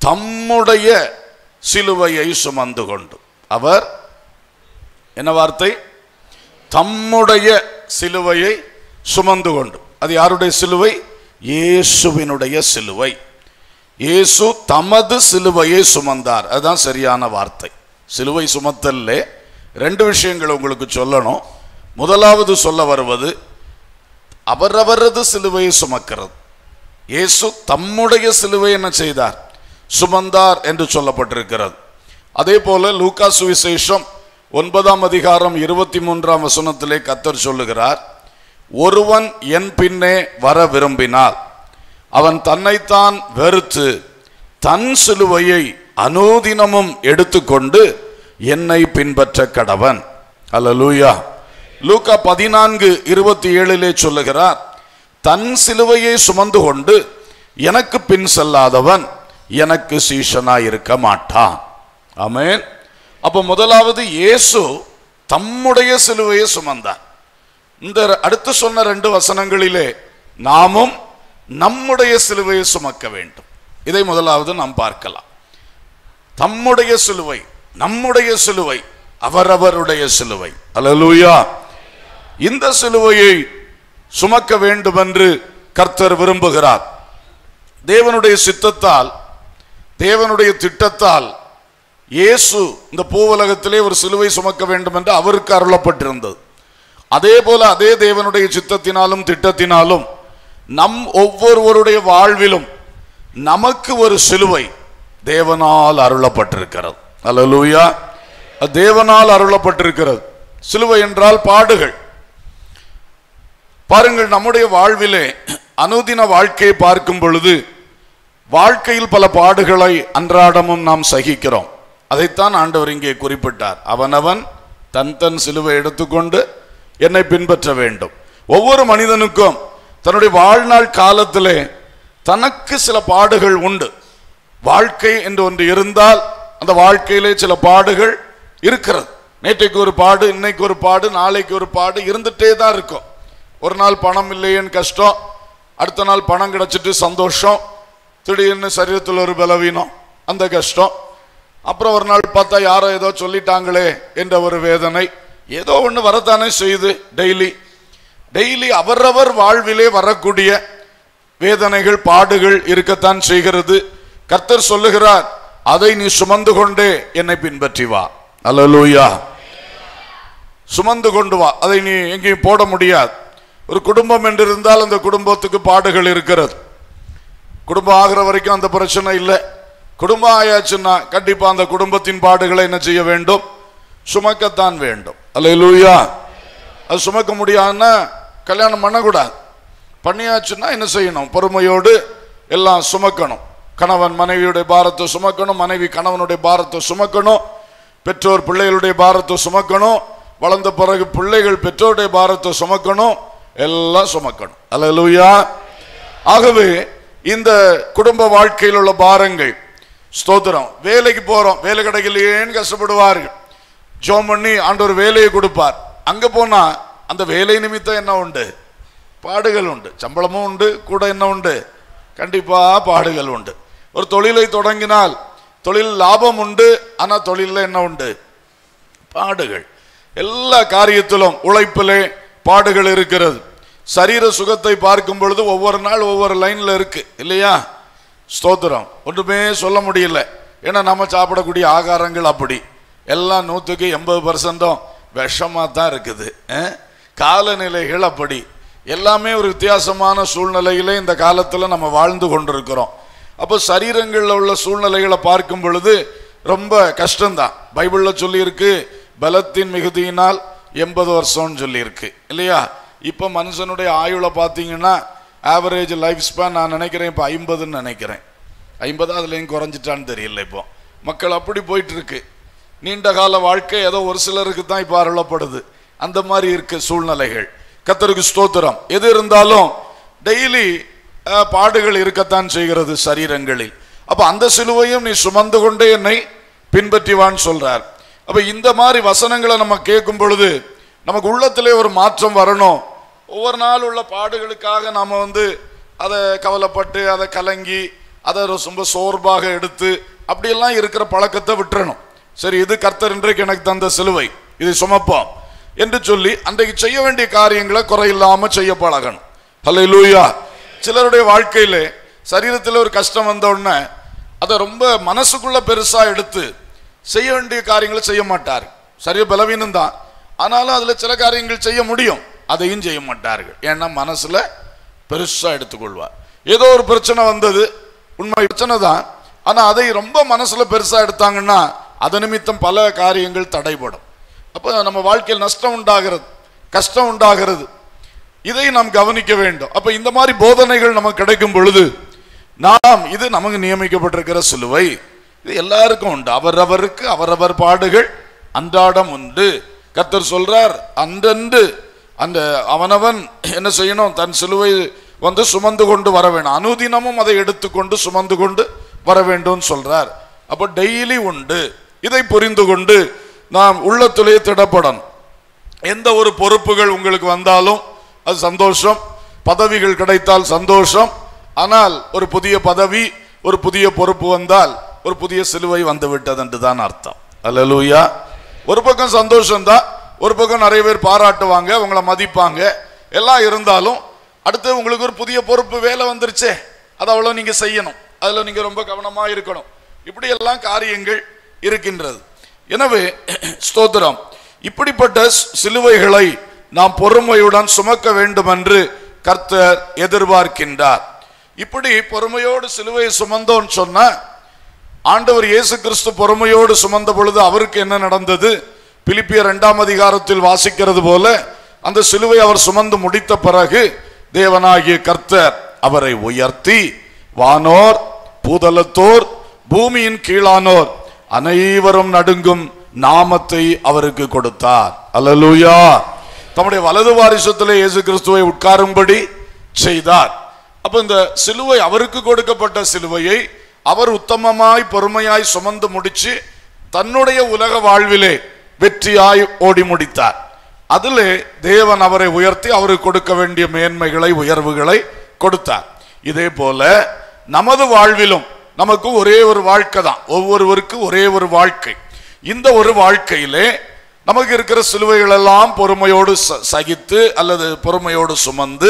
தம்முடைய சிலுவையை சுமந்து கொண்டு அவர் என்ன வார்த்தை தம்முடைய சிலுவையை சுமந்து கொண்டு அது யாருடைய சிலுவை இயேசுவினுடைய சிலுவை இயேசு தமது சிலுவையை சுமந்தார் அதுதான் சரியான வார்த்தை சிலுவை சுமத்தல்ல ரெண்டு விஷயங்கள் உங்களுக்கு சொல்லணும் முதலாவது சொல்ல வருவது அவரவரது சிலுவையை சுமக்கிறது இயேசு தம்முடைய சிலுவை என்ன செய்தார் சுமந்தார் என்று சொல்லப்பட்டிருக்கிறது அதே போல லூக்கா சுவிசேஷம் ஒன்பதாம் அதிகாரம் இருபத்தி மூன்றாம் வசனத்திலே கத்தர் சொல்லுகிறார் ஒருவன் என் பின்னே வர விரும்பினால் அவன் தன்னைத்தான் வெறுத்து தன் சிலுவையை அனோதினமும் எடுத்துக்கொண்டு என்னை பின்பற்ற கடவன் அல்லேலூயா லூக்கா பதினான்கு இருபத்தி ஏழிலே சொல்லுகிறார் தன் சிலுவையை சுமந்து கொண்டு எனக்கு பின் செல்லாதவன் எனக்கு சீஷனாய் இருக்க மாட்டான் ஆமென் அப்ப முதலாவது இயேசு தம்முடைய சிலுவையை சுமந்தார் இந்த அடுத்து சொன்ன ரெண்டு வசனங்களிலே நாமும் நம்முடைய சிலுவையை சுமக்க வேண்டும் இதை முதலாவது நாம் பார்க்கலாம் தம்முடைய சிலுவை நம்முடைய சிலுவை அவரவருடைய சிலுவை அல்லேலூயா இந்த சிலுவையை சுமக்க வேண்டும் என்று கர்த்தர் விரும்புகிறார் தேவனுடைய சித்தத்தால் தேவனுடைய திட்டத்தால் இயேசு இந்த பூவுலகத்திலே ஒரு சிலுவை சுமக்க வேண்டும் என்று அவருக்கு அருளப்பட்டிருந்தது அதே போல அதே தேவனுடைய சித்தத்தினாலும் திட்டத்தினாலும் நம் ஒவ்வொருவருடைய வாழ்விலும் நமக்கு ஒரு சிலுவை தேவனால் அருளப்பட்டிருக்கிறது அல்லேலூயா அது தேவனால் அருளப்பட்டிருக்கிறது சிலுவை என்றால் பாடுகள் பாருங்கள் நம்முடைய வாழ்விலே அனுதின வாழ்க்கையை பார்க்கும் பொழுது வாழ்க்கையில் பல பாடுகளை அன்றாடமும் நாம் சகிக்கிறோம் அதைத்தான் ஆண்டவர் இங்கே குறிப்பிட்டார் அவனவன் தன் தன் சிலுவை எடுத்துக்கொண்டு என்னை பின்பற்ற வேண்டும் ஒவ்வொரு மனிதனுக்கும் தன்னுடைய வாழ்நாள் காலத்திலே தனக்கு சில பாடுகள் உண்டு வாழ்க்கை என்று ஒன்று இருந்தால் அந்த வாழ்க்கையிலே சில பாடுகள் இருக்கிறது நேற்றைக்கு ஒரு பாடு இன்னைக்கு ஒரு பாடு நாளைக்கு ஒரு பாடு இருந்துட்டே தான் இருக்கும் ஒரு நாள் பணம் இல்லையேன்னு கஷ்டம் அடுத்த நாள் பணம் கிடைச்சிட்டு சந்தோஷம் திடீர்னு சரீரத்தில் ஒரு பலவீனம் அந்த கஷ்டம் அப்புறம் ஒரு நாள் பார்த்தா யாரோ ஏதோ சொல்லிட்டாங்களே என்ற ஒரு வேதனை ஏதோ ஒன்று வரத்தானே செய்யுது டெய்லி டெய்லி அவரவர் வாழ்விலே வரக்கூடிய வேதனைகள் பாடுகள் இருக்கத்தான் செய்கிறது கர்த்தர் சொல்லுகிறார் அதை நீ சுமந்து கொண்டே என்னை பின்பற்றி வா அல்லேலூயா சுமந்து கொண்டு வா அதை நீ எங்கேயும் போட முடியாது ஒரு குடும்பம் என்று இருந்தால் அந்த குடும்பத்துக்கு பாடுகள் இருக்கிறது குடும்பம் ஆகிற வரைக்கும் அந்த பிரச்சனை இல்லை குடும்பம் ஆயாச்சுன்னா கண்டிப்பா அந்த குடும்பத்தின் பாடுகளை என்ன செய்ய வேண்டும் சுமக்கத்தான் வேண்டும் அல்லேலூயா அது சுமக்க முடியாதுன்னா கல்யாணம் பண்ணக்கூடாது பண்ணியாச்சுன்னா என்ன செய்யணும் பொறுமையோடு எல்லாம் சுமக்கணும் கணவன் மனைவியுடைய பாரத்தை சுமக்கணும் மனைவி கணவனுடைய பாரத்தை சுமக்கணும் பெற்றோர் பிள்ளைகளுடைய பாரத்தை சுமக்கணும் வளர்ந்த பிறகு பிள்ளைகள் பெற்றோருடைய பாரத்தை சுமக்கணும் எல்லாம் சுமக்கணும் அல்லேலூயா ஆகவே இந்த குடும்ப வாழ்க்கையில் உள்ள பாரங்கள் ஸ்தோத்திரம் வேலைக்கு போறோம் வேலை கிடைக்கலையேன்னு கஷ்டப்படுவார்கள் ஜோம் பண்ணி ஆண்டவர் வேலையை கொடுப்பார் அங்க போனா அந்த வேலை நிமித்தம் என்ன உண்டு பாடுகள் உண்டு சம்பளமும் உண்டு கூட என்ன உண்டு கண்டிப்பா பாடுகள் உண்டு ஒரு தொழிலை தொடங்கினால் தொழில் லாபம் உண்டு ஆனா தொழிலில் என்ன உண்டு பாடுகள் எல்லா காரியத்திலும் உழைப்பிலே பாடுகள் இருக்கிறது சரீர சுகத்தை பார்க்கும் பொழுது ஒவ்வொரு நாள் ஒவ்வொரு லைன்ல இருக்கு இல்லையா ஸ்தோத்திரம் ஒன்றுமே சொல்ல முடியல ஏன்னா நம்ம சாப்பிடக்கூடிய ஆகாரங்கள் அப்படி எல்லாம் நூற்றுக்கு எண்பது பர்சன்டும் விஷமாக தான் இருக்குது அஹ்? காலநிலைகள் அப்படி எல்லாமே ஒரு வித்தியாசமான சூழ்நிலையிலே இந்த காலத்தில் நம்ம வாழ்ந்து கொண்டிருக்கிறோம் அப்போ சரீரங்களில் உள்ள சூழ்நிலைகளை பார்க்கும் பொழுது ரொம்ப கஷ்டம்தான் பைபிளில் சொல்லியிருக்கு பலத்தின் மிகுதியினால் எண்பது வருஷம்னு சொல்லியிருக்கு இல்லையா இப்போ மனுஷனுடைய ஆயுளை பார்த்தீங்கன்னா ஆவரேஜ் லைஃப் ஸ்பேன் நான் நினைக்கிறேன் இப்போ ஐம்பதுன்னு நினைக்கிறேன் ஐம்பது அதுலேயும் குறைஞ்சிட்டான்னு தெரியல இப்போ மக்கள் அப்படி போயிட்டு இருக்கு நீண்ட கால வாழ்க்கை ஏதோ ஒரு சிலருக்கு தான் இப்போ அருளப்படுது அந்த மாதிரி இருக்கு சூழ்நிலைகள் கத்தருக்கு ஸ்தோத்திரம் எது இருந்தாலும் டெய்லி பாடுகள் இருக்கத்தான் செய்கிறது சரீரங்களில் அப்ப அந்த சிலுவையும் நீ சுமந்து கொண்டே என்னை பின்பற்றிவான்னு சொல்றார் அப்ப இந்த மாதிரி வசனங்களை நம்ம கேட்கும் பொழுது நமக்கு உள்ளத்திலே ஒரு மாற்றம் வரணும் ஒவ்வொரு நாள் உள்ள பாடுகளுக்காக நாம வந்து அதை கவலைப்பட்டு அதை கலங்கி அதை ரொம்ப சோர்வாக எடுத்து அப்படியெல்லாம் இருக்கிற பழக்கத்தை விட்டுறணும் சரி இது கர்த்தர் இன்றைக்கு எனக்கு தந்த சிலுவை இது சுமப்போம் என்று சொல்லி அன்றைக்கு செய்ய வேண்டிய காரியங்களை குறையில்லாம செய்ய பழகணும் ஹலே லூயா சிலருடைய வாழ்க்கையிலே சரீரத்தில் ஒரு கஷ்டம் வந்த உடனே அதை ரொம்ப மனசுக்குள்ள பெருசா எடுத்து செய்ய வேண்டிய காரியங்களை செய்ய மாட்டார் சரீர பலவீனம் தான் ஆனாலும் அதுல சில காரியங்கள் செய்ய முடியும் அதையும் செய்ய மாட்டார்கள் ஏன்னா மனசுல பெருசா எடுத்துக்கொள்வார் ஏதோ ஒரு பிரச்சனை வந்தது உண்மை பிரச்சனை தான் ஆனா அதை ரொம்ப மனசுல பெருசா எடுத்தாங்கன்னா அது நிமித்தம் பல காரியங்கள் தடைபடும் அப்போ நம்ம வாழ்க்கையில் நஷ்டம் உண்டாகிறது கஷ்டம் உண்டாகிறது இதை நாம் கவனிக்க வேண்டும் அப்ப இந்த மாதிரி போதனைகள் நமக்கு கிடைக்கும் பொழுது நாம் இது நமக்கு நியமிக்கப்பட்டிருக்கிற சிலுவை இது எல்லாருக்கும் உண்டு அவரவருக்கு அவரவர் பாடுகள் அன்றாடம் உண்டு கர்த்தர் சொல்றார் அன்றன்று அந்த அவனவன் என்ன செய்யணும் தன் சிலுவை வந்து சுமந்து கொண்டு வர வேணும் அனுதினமும் அதை எடுத்துக்கொண்டு சுமந்து கொண்டு வர வேண்டும் சொல்றார் அப்போ டெய்லி உண்டு இதை புரிந்து கொண்டு நாம் உள்ளத்திலே திடப்படணும் எந்த ஒரு பொறுப்புகள் உங்களுக்கு வந்தாலும் அது சந்தோஷம் பதவிகள் கிடைத்தால் சந்தோஷம் ஆனால் ஒரு புதிய பதவி ஒரு புதிய பொறுப்பு வந்தால் ஒரு புதிய சிலுவை வந்து விட்டது என்று தான் அர்த்தம் அல்லேலூயா ஒரு பக்கம் சந்தோஷம் தான் ஒரு பக்கம் நிறைய பேர் பாராட்டுவாங்க உங்களை மதிப்பாங்க எல்லாம் இருந்தாலும் அடுத்து உங்களுக்கு ஒரு புதிய பொறுப்பு வேலை வந்துருச்சே அது அவ்வளோ நீங்க செய்யணும் அதுல நீங்க ரொம்ப கவனமா இருக்கணும் இப்படி எல்லாம் காரியங்கள் இருக்கின்றது எனவே ஸ்தோத்திரம் இப்படிப்பட்ட சி- சிலுவைகளை நாம் பொறுமையுடன் சுமக்க வேண்டும் என்று கர்த்தர் எதிர்பார்க்கின்றார் இப்படி பொறுமையோடு சிலுவையை சுமந்தோன்னு சொன்னா ஆண்டவர் இயேசு கிறிஸ்து பொறுமையோடு சுமந்த பொழுது அவருக்கு என்ன நடந்தது பிலிப்பியர் இரண்டாம் அதிகாரத்தில் வாசிக்கிறது போல அந்த சிலுவை அவர் சுமந்து முடித்த பிறகு தேவனாகிய கர்த்தர் அவரை உயர்த்தி வானோர் பூதலத்தோர் பூமியின் கீழானோர் அனைவரும் நடுங்கும் நாமத்தை அவருக்கு கொடுத்தார் அல்லேலூயா தம்முடைய வலது வாரிசத்திலே இயேசு கிறிஸ்துவை உட்காரும்படி செய்தார் அப்ப இந்த சிலுவை அவருக்கு கொடுக்கப்பட்ட சிலுவையை அவர் உத்தமமாய் பொறுமையாய் சுமந்து முடிச்சு தன்னுடைய உலக வாழ்விலே வெற்றியாய் ஓடி முடித்தார் அதிலே தேவன் அவரை உயர்த்தி அவருக்கு கொடுக்க வேண்டிய மேன்மைகளை உயர்வுகளை கொடுத்தார் இதே போல நமது வாழ்விலும் நமக்கு ஒரே ஒரு வாழ்க்கை தான் ஒவ்வொருவருக்கு ஒரே ஒரு வாழ்க்கை இந்த ஒரு வாழ்க்கையிலே நமக்கு இருக்கிற சிலுவைகள் எல்லாம் பொறுமையோடு ச- சகித்து அல்லது பொறுமையோடு சுமந்து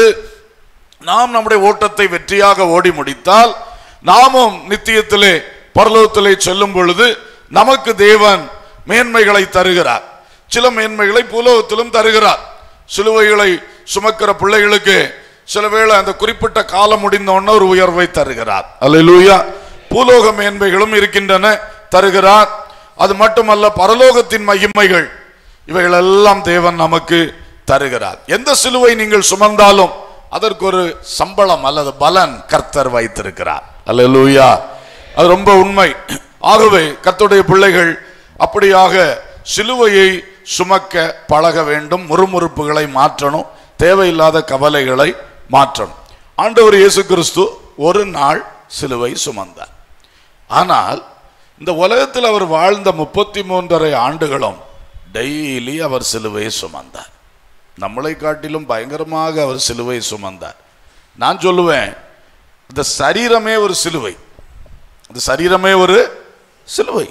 நாம் நம்முடைய ஓட்டத்தை வெற்றியாக ஓடி முடித்தால் நாமும் நித்தியத்திலே பரலோகத்திலே செல்லும் பொழுது நமக்கு தேவன் மேன்மைகளை தருகிறார் சில மேன்மைகளை பூலோகத்திலும் தருகிறார் சிலுவைகளை சுமக்கிற பிள்ளைகளுக்கு சில வேளை அந்த குறிப்பிட்ட காலம் முடிந்த உடனே ஒரு உயர்வை தருகிறார் அல்லேலூயா பூலோக மேன்மைகளும் இருக்கின்றன தருகிறார் அது மட்டுமல்ல பரலோகத்தின் மகிமைகள் இவைகளெல்லாம் தேவன் நமக்கு தருகிறார் எந்த சிலுவை நீங்கள் சுமந்தாலும் அதற்கு ஒரு சம்பளம் அல்லது பலன் கர்த்தர் வைத்திருக்கிறார் அல்லேலூயா அது ரொம்ப உண்மை ஆகவே கர்த்தருடைய பிள்ளைகள் அப்படியாக சிலுவையை சுமக்க பழக வேண்டும் முறுமுறுப்புகளை மாற்றணும் தேவையில்லாத கவலைகளை மாற்றணும் ஆண்டவர் இயேசு கிறிஸ்து ஒரு நாள் சிலுவை சுமந்தார் ஆனால் இந்த உலகத்தில் அவர் வாழ்ந்த முப்பத்தி மூன்றரை ஆண்டுகளும் டெய்லி அவர் சிலுவையை சுமந்தார் நம்மளை காட்டிலும் பயங்கரமாக அவர் சிலுவை சுமந்தார் நான் சொல்லுவேன் இந்த சரீரமே ஒரு சிலுவை இந்த சரீரமே ஒரு சிலுவை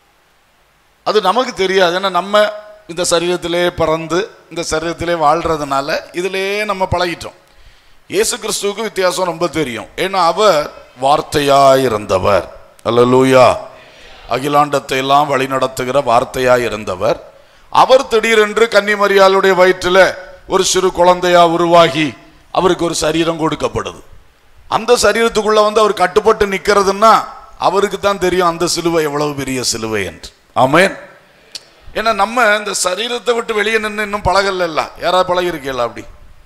அது நமக்கு தெரியாது ஏன்னா நம்ம இந்த சரீரத்திலே பிறந்து இந்த சரீரத்திலே வாழ்றதுனால இதிலே நம்ம பழகிட்டோம் இயேசு கிறிஸ்துவுக்கு வித்தியாசம் ரொம்ப தெரியும் ஏன்னா அவர் வார்த்தையாய் இருந்தவர் அல்லேலூயா அகிலாண்டத்தை எல்லாம் வழிநடத்துகிற வார்த்தையாய் இருந்தவர் அவர் திடீரென்று கன்னிமரியாளுடைய வயிற்றில் ஒரு சிறு குழந்தையா உருவாகி அவருக்கு ஒரு சரீரம் கொடுக்கப்படுது அந்த சரீரத்துக்குள்ள வந்து அவர் கட்டுப்பட்டு நிக்கிறதுன்னா அவருக்கு தான் தெரியும் அந்த சிலுவை எவ்வளவு பெரிய சிலுவை என்று ஆமென் ஏன்னா நம்ம இந்த சரீரத்தை விட்டு வெளியே நின்று இன்னும் பழகல யாராவது பழகிருக்கீங்களா அப்படி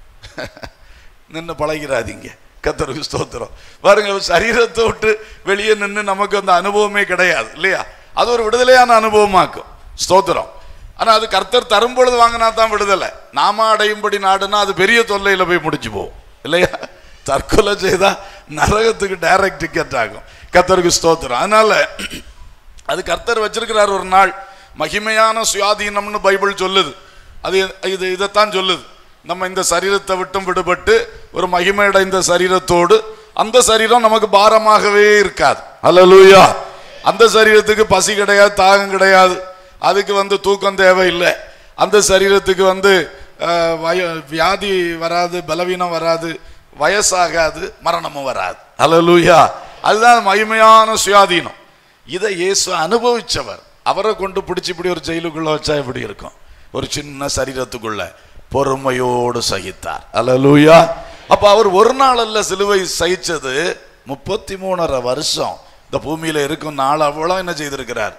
நின்று பழகிறாதீங்க கத்தருக்கு ஸ்தோத்திரம் பாருங்க சரீரத்தை விட்டு வெளியே நின்று நமக்கு அந்த அனுபவமே கிடையாது இல்லையா அது ஒரு விடுதலையான அனுபவமாக்கும் ஸ்தோத்திரம் ஆனா அது கர்த்தர் தரும் பொழுது வாங்கினா தான் விடுதலை நாம அடையும்படி நாடுனா அது பெரிய தொல்லையில போய் முடிச்சு போகும் இல்லையா தற்கொலை செய்தா நரகத்துக்கு டைரக்ட் டிக்கெட் ஆகும் கர்த்தருக்கு ஸ்தோத்திரம் அதனால அது கர்த்தர் வச்சிருக்கிறார் ஒரு நாள் மகிமையான சுயாதீனம்னு பைபிள் சொல்லுது அது இது இதைத்தான் சொல்லுது நம்ம இந்த சரீரத்தை விட்டும் விடுபட்டு ஒரு மகிமையடைந்த சரீரத்தோடு அந்த சரீரம் நமக்கு பாரமாகவே இருக்காது அல்லேலூயா அந்த சரீரத்துக்கு பசி கிடையாது தாகம் கிடையாது அதுக்கு வந்து தூக்கம் தேவையில்லை அந்த சரீரத்துக்கு வந்து அஹ், வய வியாதி வராது பலவீனம் வராது வயசாகாது மரணமும் வராது அல்லேலூயா அதுதான் மகிமையான சுயாதீனம் இதை இயேசு அனுபவிச்சவர் அவரை கொண்டு பிடிச்சி இப்படி ஒரு ஜெயிலுக்குள்ள வச்சா எப்படி இருக்கும் ஒரு சின்ன சரீரத்துக்குள்ள பொறுமையோடு சகித்தார் அல்லேலூயா அப்ப அவர் ஒரு நாள் அல்ல சிலுவை சகிச்சது முப்பத்தி மூணரை வருஷம் இந்த பூமியில இருக்கும் நாள் அவ்வளோ என்ன செய்திருக்கிறார்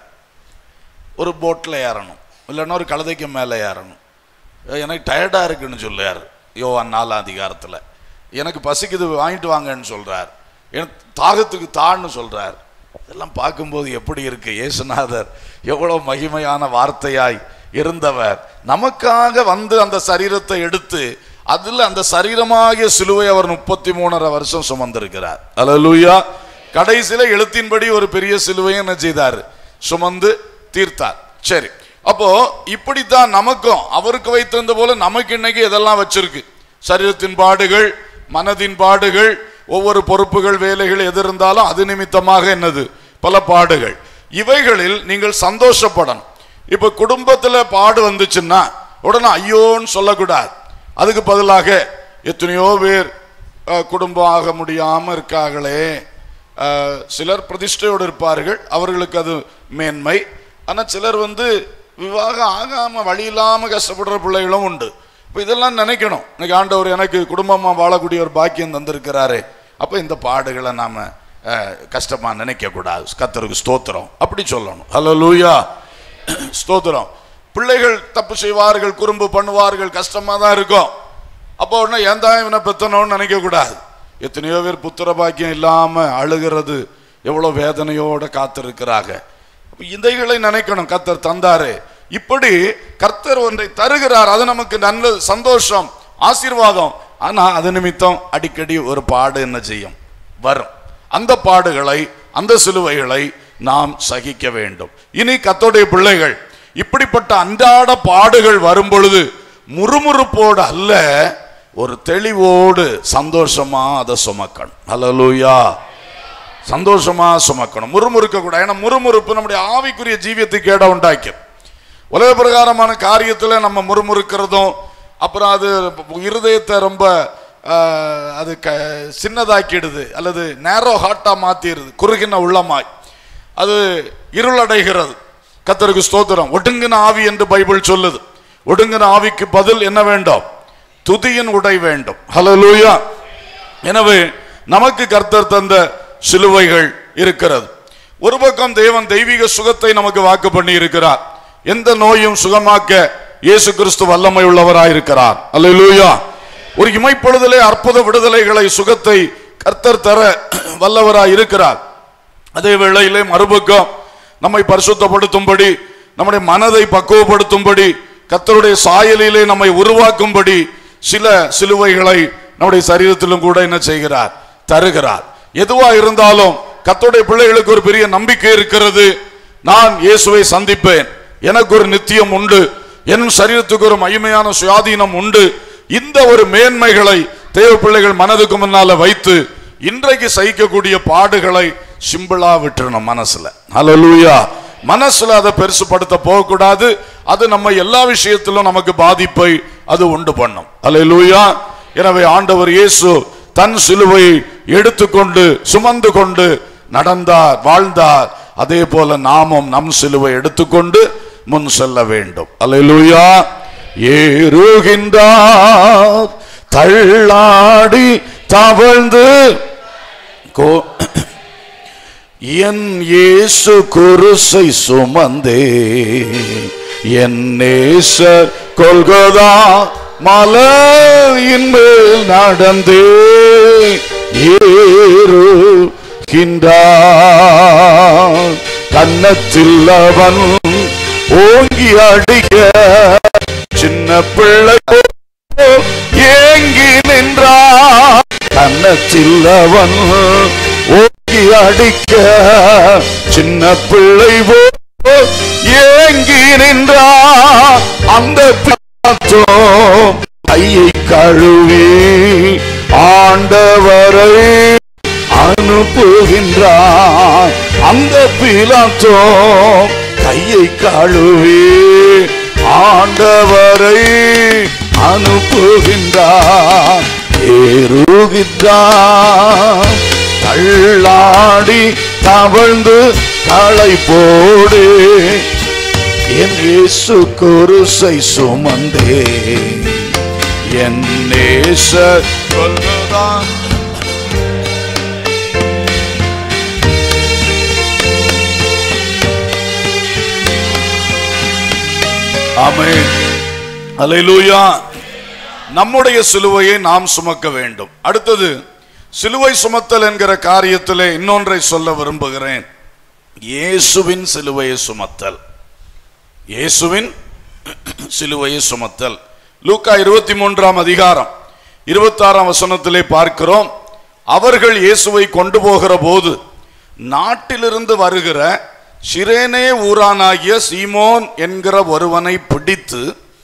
ஒரு போட்டில் ஏறணும் இல்லைன்னா ஒரு கழுதைக்கு மேலே ஏறணும் எனக்கு டயர்டாக இருக்குன்னு சொல்லுறார் யோவான் நாலாம் அதிகாரத்தில் எனக்கு பசிக்குது வாங்கிட்டு வாங்கன்னு சொல்றார் எனக்கு தாகத்துக்கு தான்னு சொல்றார் இதெல்லாம் பார்க்கும்போது எப்படி இருக்கு இயேசுநாதர் எவ்வளவு மகிமையான வார்த்தையாய் இருந்தவர் நமக்காக வந்து அந்த சரீரத்தை எடுத்து அதில் அந்த சரீரமாகிய சிலுவை அவர் முப்பத்தி மூணரை வருஷம் சுமந்திருக்கிறார் அல்லேலூயா கடைசியில எழுத்தின்படி ஒரு பெரிய சிலுவையை என்ன செய்தார் சுமந்து தீர்த்தார் சரி அப்போ இப்படித்தான் நமக்கும் அவருக்கு வைத்திருந்த போல நமக்கு இன்னைக்கு இதெல்லாம் வச்சிருக்கு சரீரத்தின் பாடுகள் மனதின் பாடுகள் ஒவ்வொரு பொறுப்புகள் வேலைகள் எது இருந்தாலும் அது நிமித்தமாக என்னது பல பாடுகள் இவைகளில் நீங்கள் சந்தோஷப்படணும் இப்ப குடும்பத்துல பாடு வந்துச்சுன்னா உடனே ஐயோன்னு சொல்லக்கூடாது அதுக்கு பதிலாக எத்தனையோ பேர் அஹ், குடும்பம் ஆக முடியாம இருக்காங்களே அஹ், சிலர் பிரதிஷ்டையோடு இருப்பார்கள் அவர்களுக்கு அது மேன்மை ஆனா சிலர் வந்து விவாகம் ஆகாம வழி இல்லாம கஷ்டப்படுற பிள்ளைகளும் உண்டு இப்போ இதெல்லாம் நினைக்கணும் இன்னைக்கு ஆண்டவர் எனக்கு குடும்பமா வாழக்கூடிய ஒரு பாக்கியம் தந்திருக்கிறாரு அப்ப இந்த பாடுகளை நாம அஹ், கஷ்டமா நினைக்க கூடாது கத்தருக்கு ஸ்தோத்திரம் அப்படி சொல்லணும் ஹலோ லூயா ஸ்தோத்திரம் பிள்ளைகள் தப்பு செய்வார்கள் குறும்பு பண்ணுவார்கள் கஷ்டமா தான் இருக்கும் அப்போ உடனே ஏன் தான் இவனை பெத்தணும்னு நினைக்க கூடாது எத்தனையோ பேர் புத்திர பாக்கியம் இல்லாம அழுகிறது எவ்வளவு வேதனையோட காத்திருக்கிறாங்க அப்ப இதைகளை நினைக்கணும் கர்த்தர் தந்தாரு இப்படி கர்த்தர் ஒன்றை தருகிறார் அது நமக்கு நல்ல சந்தோஷம் ஆசீர்வாதம் ஆனா அது நிமித்தம் அடிக்கடி ஒரு பாடு என்ன செய்யும் வரும் அந்த பாடுகளை அந்த சிலுவைகளை நாம் சகிக்க வேண்டும் இனி கத்தோடைய பிள்ளைகள் இப்படிப்பட்ட அன்றாட பாடுகள் வரும் பொழுது முறுமுறுப்போடு அல்ல ஒரு தெளிவோடு சந்தோஷமா அதை சுமக்கணும் ஹalleluya சந்தோஷமா சுமக்கணும் முறுமுறுக்க கூடாது ஏன்னா முறுமுறுப்பு நம்முடைய ஆவிக்குரிய ஜீவியத்துக்கு கேட உண்டாக்கும் உலக பிரகாரமான காரியத்தில் நம்ம முறுமுறுக்கிறதும் அப்புறம் அது இருதயத்தை ரொம்ப ஆஹ், அது க சின்னதாக்கிடுது அல்லது நேரோ ஹார்ட்டா மாத்திடுது குறுகின உள்ளமாய் அது இருளடைகிறது கத்தருக்கு ஸ்தோத்திரம் ஒடுங்கின ஆவி என்று பைபிள் சொல்லுது ஒடுங்கின ஆவிக்கு பதில் என்ன வேண்டும் துதியின் உடை வேண்டும் ஹalleluya எனவே நமக்கு கர்த்தர் தந்த சிலுவைகள் இருக்கிறது ஒரு பக்கம் தேவன் தெய்வீக சுகத்தை நமக்கு வாக்கு பண்ணி இருக்கிறார் எந்த நோயும் சுகமாக்க இயேசு கிறிஸ்து வல்லமை உள்ளவராயிருக்கிறார் அல்லேலூயா ஒரு இமைப்பொழுதிலே அற்புத விடுதலைகளை சுகத்தை கர்த்தர் தர வல்லவராய் இருக்கிறார் அதே வேளையிலே மறுபக்கம் நம்மை பரிசுத்தப்படுத்தும்படி நம்முடைய மனதை பக்குவப்படுத்தும்படி கர்த்தருடைய சாயலிலே நம்மை உருவாக்கும்படி சில சிலுவைகளை நம்முடைய சரீரத்திலும் கூட என்ன செய்கிறார் தருகிறார் எதுவா இருந்தாலும் கர்த்தருடைய பிள்ளைகளுக்கு ஒரு பெரிய நம்பிக்கை இருக்கிறது நான் இயேசுவை சந்திப்பேன் எனக்கு ஒரு நித்தியம் உண்டு என் சரீரத்துக்கு ஒரு மகிமையான சுயாதீனம் உண்டு இந்த ஒரு மேன்மைகளை தேவ பிள்ளைகள் மனதுக்கு முன்னால வைத்து இன்றைக்கு சகிக்கக்கூடிய பாடுகளை சிம்பிளா விட்டுறணும் மனசுல ஹalleluya மனசுல அதை பெருசுபடுத்த போகக்கூடாது அது நம்ம எல்லா விஷயத்திலும் நமக்கு பாதிப்பை அது உண்டு பண்ணும் ஹalleluya எனவே ஆண்டவர் இயேசு தன் சிலுவையை எடுத்துக்கொண்டு சுமந்து கொண்டு நடந்தார் வாழ்ந்தார் அதே போல நாமும் நம் சிலுவை எடுத்துக்கொண்டு முன் செல்ல வேண்டும் அல்லேலூயா ஏறுகின்றார் தள்ளாடி தவழ்ந்து கோ- என் இயேசு குருசை சுமந்தே என் நேசர் கொள்கதா மலையின் மேல் நடந்தே ஏறுகின்றான் கன்னத்தில் அவன் ஓங்கி அடிக்க சின்ன பிள்ளை போல் ஏங்கி நின்றான் கன்னத்தில் அவன் ஓங்கி அடிக்க சின்ன பிள்ளை போல் ஏங்கி நின்றான் அந்த பிளாத்தோ கையை கழுவி ஆண்டவரை என்றான் அந்த பிலாத்தோ கையை கழுவி ஆண்டவரை அனுப்புகின்றான் ஏறுகின்றான் தள்ளாடி தவழ்ந்து களை போடு என் இயேசு குருசை சுமந்தே என் நேசர் கொல்லுதான் ஆமென் அல்லேலூயா நம்முடைய சிலுவையை நாம் சுமக்க வேண்டும் அடுத்தது சிலுவை சுமத்தல் என்கிற காரியத்திலே இன்னொன்றை சொல்ல விரும்புகிறேன் இயேசுவின் சிலுவையை சுமத்தல் இயேசுவின் சிலுவையை சுமத்தல் லூக்கா இருபத்தி மூன்றாம் அதிகாரம் இருபத்தாறாம் வசனத்திலே பார்க்கிறோம் அவர்கள் இயேசுவை கொண்டு போகிற போது நாட்டிலிருந்து வருகிற சிரேனே ஊரானாகிய சீமோன் என்கிற ஒருவனை பிடித்து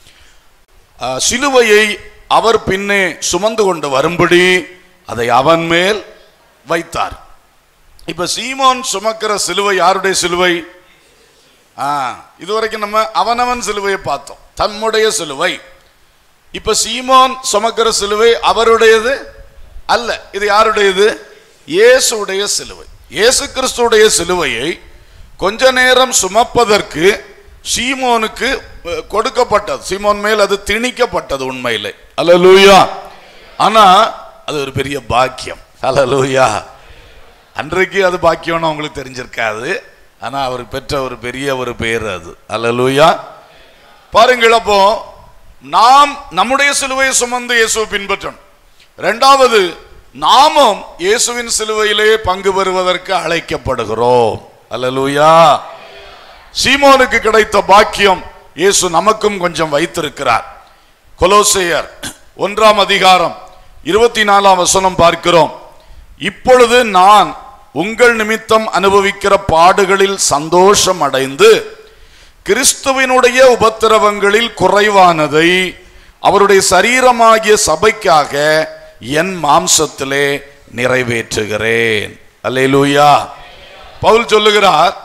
அஹ், சிலுவையை அவர் பின்னே சுமந்து கொண்டு வரும்படி அதை அவன் மேல் வைத்தார் இப்ப சீமோன் சுமக்கிற சிலுவை யாருடைய சிலுவை ஆ, இதுவரைக்கும் நம்ம அவனவன் சிலுவையை பார்த்தோம் தம்முடைய சிலுவை இப்ப சீமோன் சுமக்கிற சிலுவை அவருடையது அல்ல இது யாருடையது இயேசுடைய சிலுவை இயேசு கிறிஸ்துடைய சிலுவையை கொஞ்ச நேரம் சுமப்பதற்கு சீமோனுக்கு அஹ், கொடுக்கப்பட்டது சீமோன் மேல் அது திணிக்கப்பட்டது உண்மையிலே அல்லேலூயா ஆனா அது ஒரு பெரிய பாக்கியம் அல்லேலூயா அன்றைக்கு அது பாக்கியம்னு உங்களுக்கு தெரிஞ்சிருக்காது ஆனா அவர் பெற்ற ஒரு பெரிய ஒரு பேர் அது அல்லேலூயா பாருங்கள் அப்போ நாம் நம்முடைய சிலுவையை சுமந்து இயேசுவை பின்பற்றணும் இரண்டாவது நாமும் இயேசுவின் சிலுவையிலே பங்கு பெறுவதற்கு அழைக்கப்படுகிறோம் அல்லேலூயா சீமோனுக்கு கிடைத்த பாக்கியம் இயேசு நமக்கும் கொஞ்சம் வைத்திருக்கிறார் கொலோசேயர் ஒன்றாம் அதிகாரம் இருபத்தி நாலாம் வசனம் பார்க்கிறோம் இப்பொழுது நான் உங்கள் நிமித்தம் அனுபவிக்கிற பாடுகளில் சந்தோஷம் அடைந்து கிறிஸ்துவினுடைய உபத்திரவங்களில் குறைவானதை அவருடைய சரீரமாகிய சபைக்காக என் மாம்சத்திலே நிறைவேற்றுகிறேன் அல்லேலூயா பவுல் சொல்லுகிறார்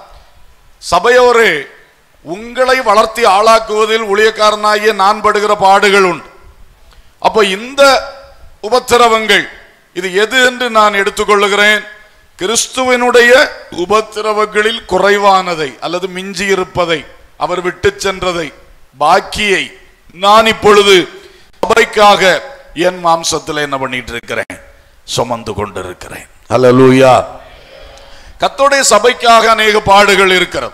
சபையோரே உங்களை வளர்த்தி ஆளாக்குவதில் ஊழியக்காரனாகிய நான் படுகிற பாடுகள் உண்டு அப்போ இந்த உபத்திரவங்கள் இது எது என்று நான் எடுத்துக்கொள்ளுகிறேன் கிறிஸ்துவனுடைய உபத்திரவங்களில் குறைவானதை அல்லது மிஞ்சி இருப்பதை அவர் விட்டு சென்றதை பாக்கியை நான் இப்பொழுது சபைக்காக என் மாம்சத்தில் என்ன பண்ணிட்டு இருக்கிறேன் சுமந்து கொண்டிருக்கிறேன் அல்லேலூயா கத்தோடைய சபைக்காக அநேக பாடுகள் இருக்கிறது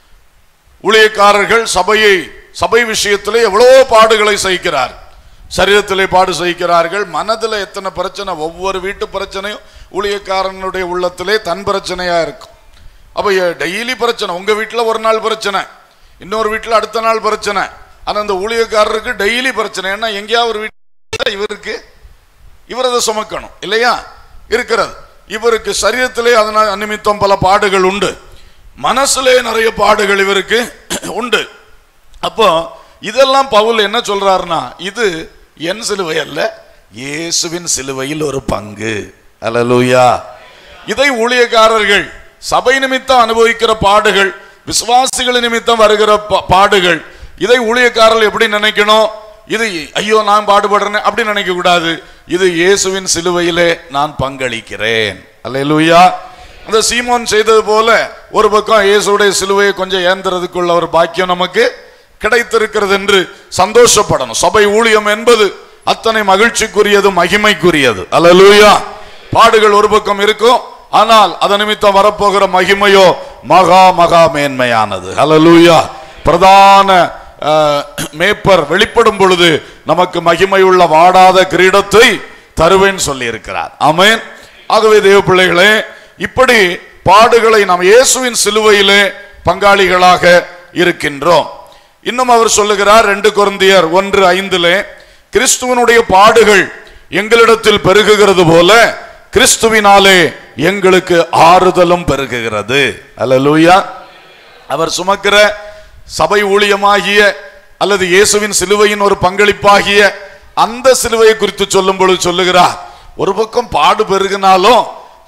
ஊழியக்காரர்கள் சபையை சபை விஷயத்திலே எவ்வளவோ பாடுகளை சகிக்கிறார் சரீரத்திலே பாடு சகிக்கிறார்கள் மனதில் எத்தனை பிரச்சனை ஒவ்வொரு வீட்டு பிரச்சனையும் ஊழியக்காரனுடைய உள்ளத்திலே தன் பிரச்சனையா இருக்கும் அப்போ டெய்லி பிரச்சனை உங்க வீட்டில் ஒரு நாள் பிரச்சனை இன்னொரு வீட்டில் அடுத்த நாள் பிரச்சனை ஆனா அந்த ஊழியக்காரருக்கு டெய்லி பிரச்சனை ஏன்னா எங்கேயாவது ஒரு வீட்டில் இவருக்கு இவர் அதை சுமக்கணும் இல்லையா இருக்கிறது இவருக்கு சரீரத்திலே அதனால் நிமித்தம் பல பாடுகள் உண்டு மனசுலே நிறைய பாடுகள் இவருக்கு உண்டு அப்போ இதெல்லாம் பவுல் என்ன சொல்றாருன்னா இது என் சிலுவை அல்ல இயேசுவின் சிலுவையில் ஒரு பங்கு அல்லேலூயா இதை ஊழியக்காரர்கள் சபை நிமித்தம் அனுபவிக்கிற பாடுகள் விசுவாசிகள் நிமித்தம் வருகிற பா- பாடுகள் இதை ஊழியக்காரர்கள் எப்படி நினைக்கணும் இது ஐயோ நான் பாடுபடுறேன் அப்படி நினைக்க கூடாது இது இயேசுவின் சிலுவையிலே நான் பங்களிக்கிறேன் அல்லேலூயா அந்த சீமோன் செய்தது போல ஒரு பக்கம் இயேசுடைய சிலுவையை கொஞ்சம் ஏந்துறதுக்குள்ள ஒரு பாக்கியம் நமக்கு கிடைத்திருக்கிறது என்று சந்தோஷப்படணும் சபை ஊழியம் என்பது அத்தனை மகிழ்ச்சிக்குரியது மகிமைக்குரியது அல்லேலூயா பாடுகள் ஒரு பக்கம் இருக்கும் ஆனால் அதன் நிமித்தம் வரப்போகிற மகிமையோ மகா மகா மேன்மையானது அல்லேலூயா பிரதான அஹ், மேய்ப்பர் வெளிப்படும் பொழுது நமக்கு மகிமையுள்ள வாடாத கிரீடத்தை தருவேன் சொல்லி இருக்கிறார் ஆமென் ஆகவே தேவ பிள்ளைகளே இப்படி பாடுகளை நாம் இயேசுவின் சிலுவையிலே பங்காளிகளாக இருக்கின்றோம் இன்னும் அவர் சொல்லுகிறார் ரெண்டு கொரிந்தியர் ஒன்று ஐந்திலே கிறிஸ்துவனுடைய பாடுகள் எங்களிடத்தில் பெருகுகிறது போல கிறிஸ்துவினாலே எங்களுக்கு ஆறுதலும் பெருகுகிறது அல்லேலூயா அவர் சுமக்கிற சபை ஊழியமாகிய அல்லது இயேசுவின் சிலுவையின் ஒரு பங்களிப்பாகிய அந்த சிலுவையை குறித்து சொல்லும் பொழுது சொல்லுகிறார் ஒரு பக்கம் பாடு பெருகினாலும்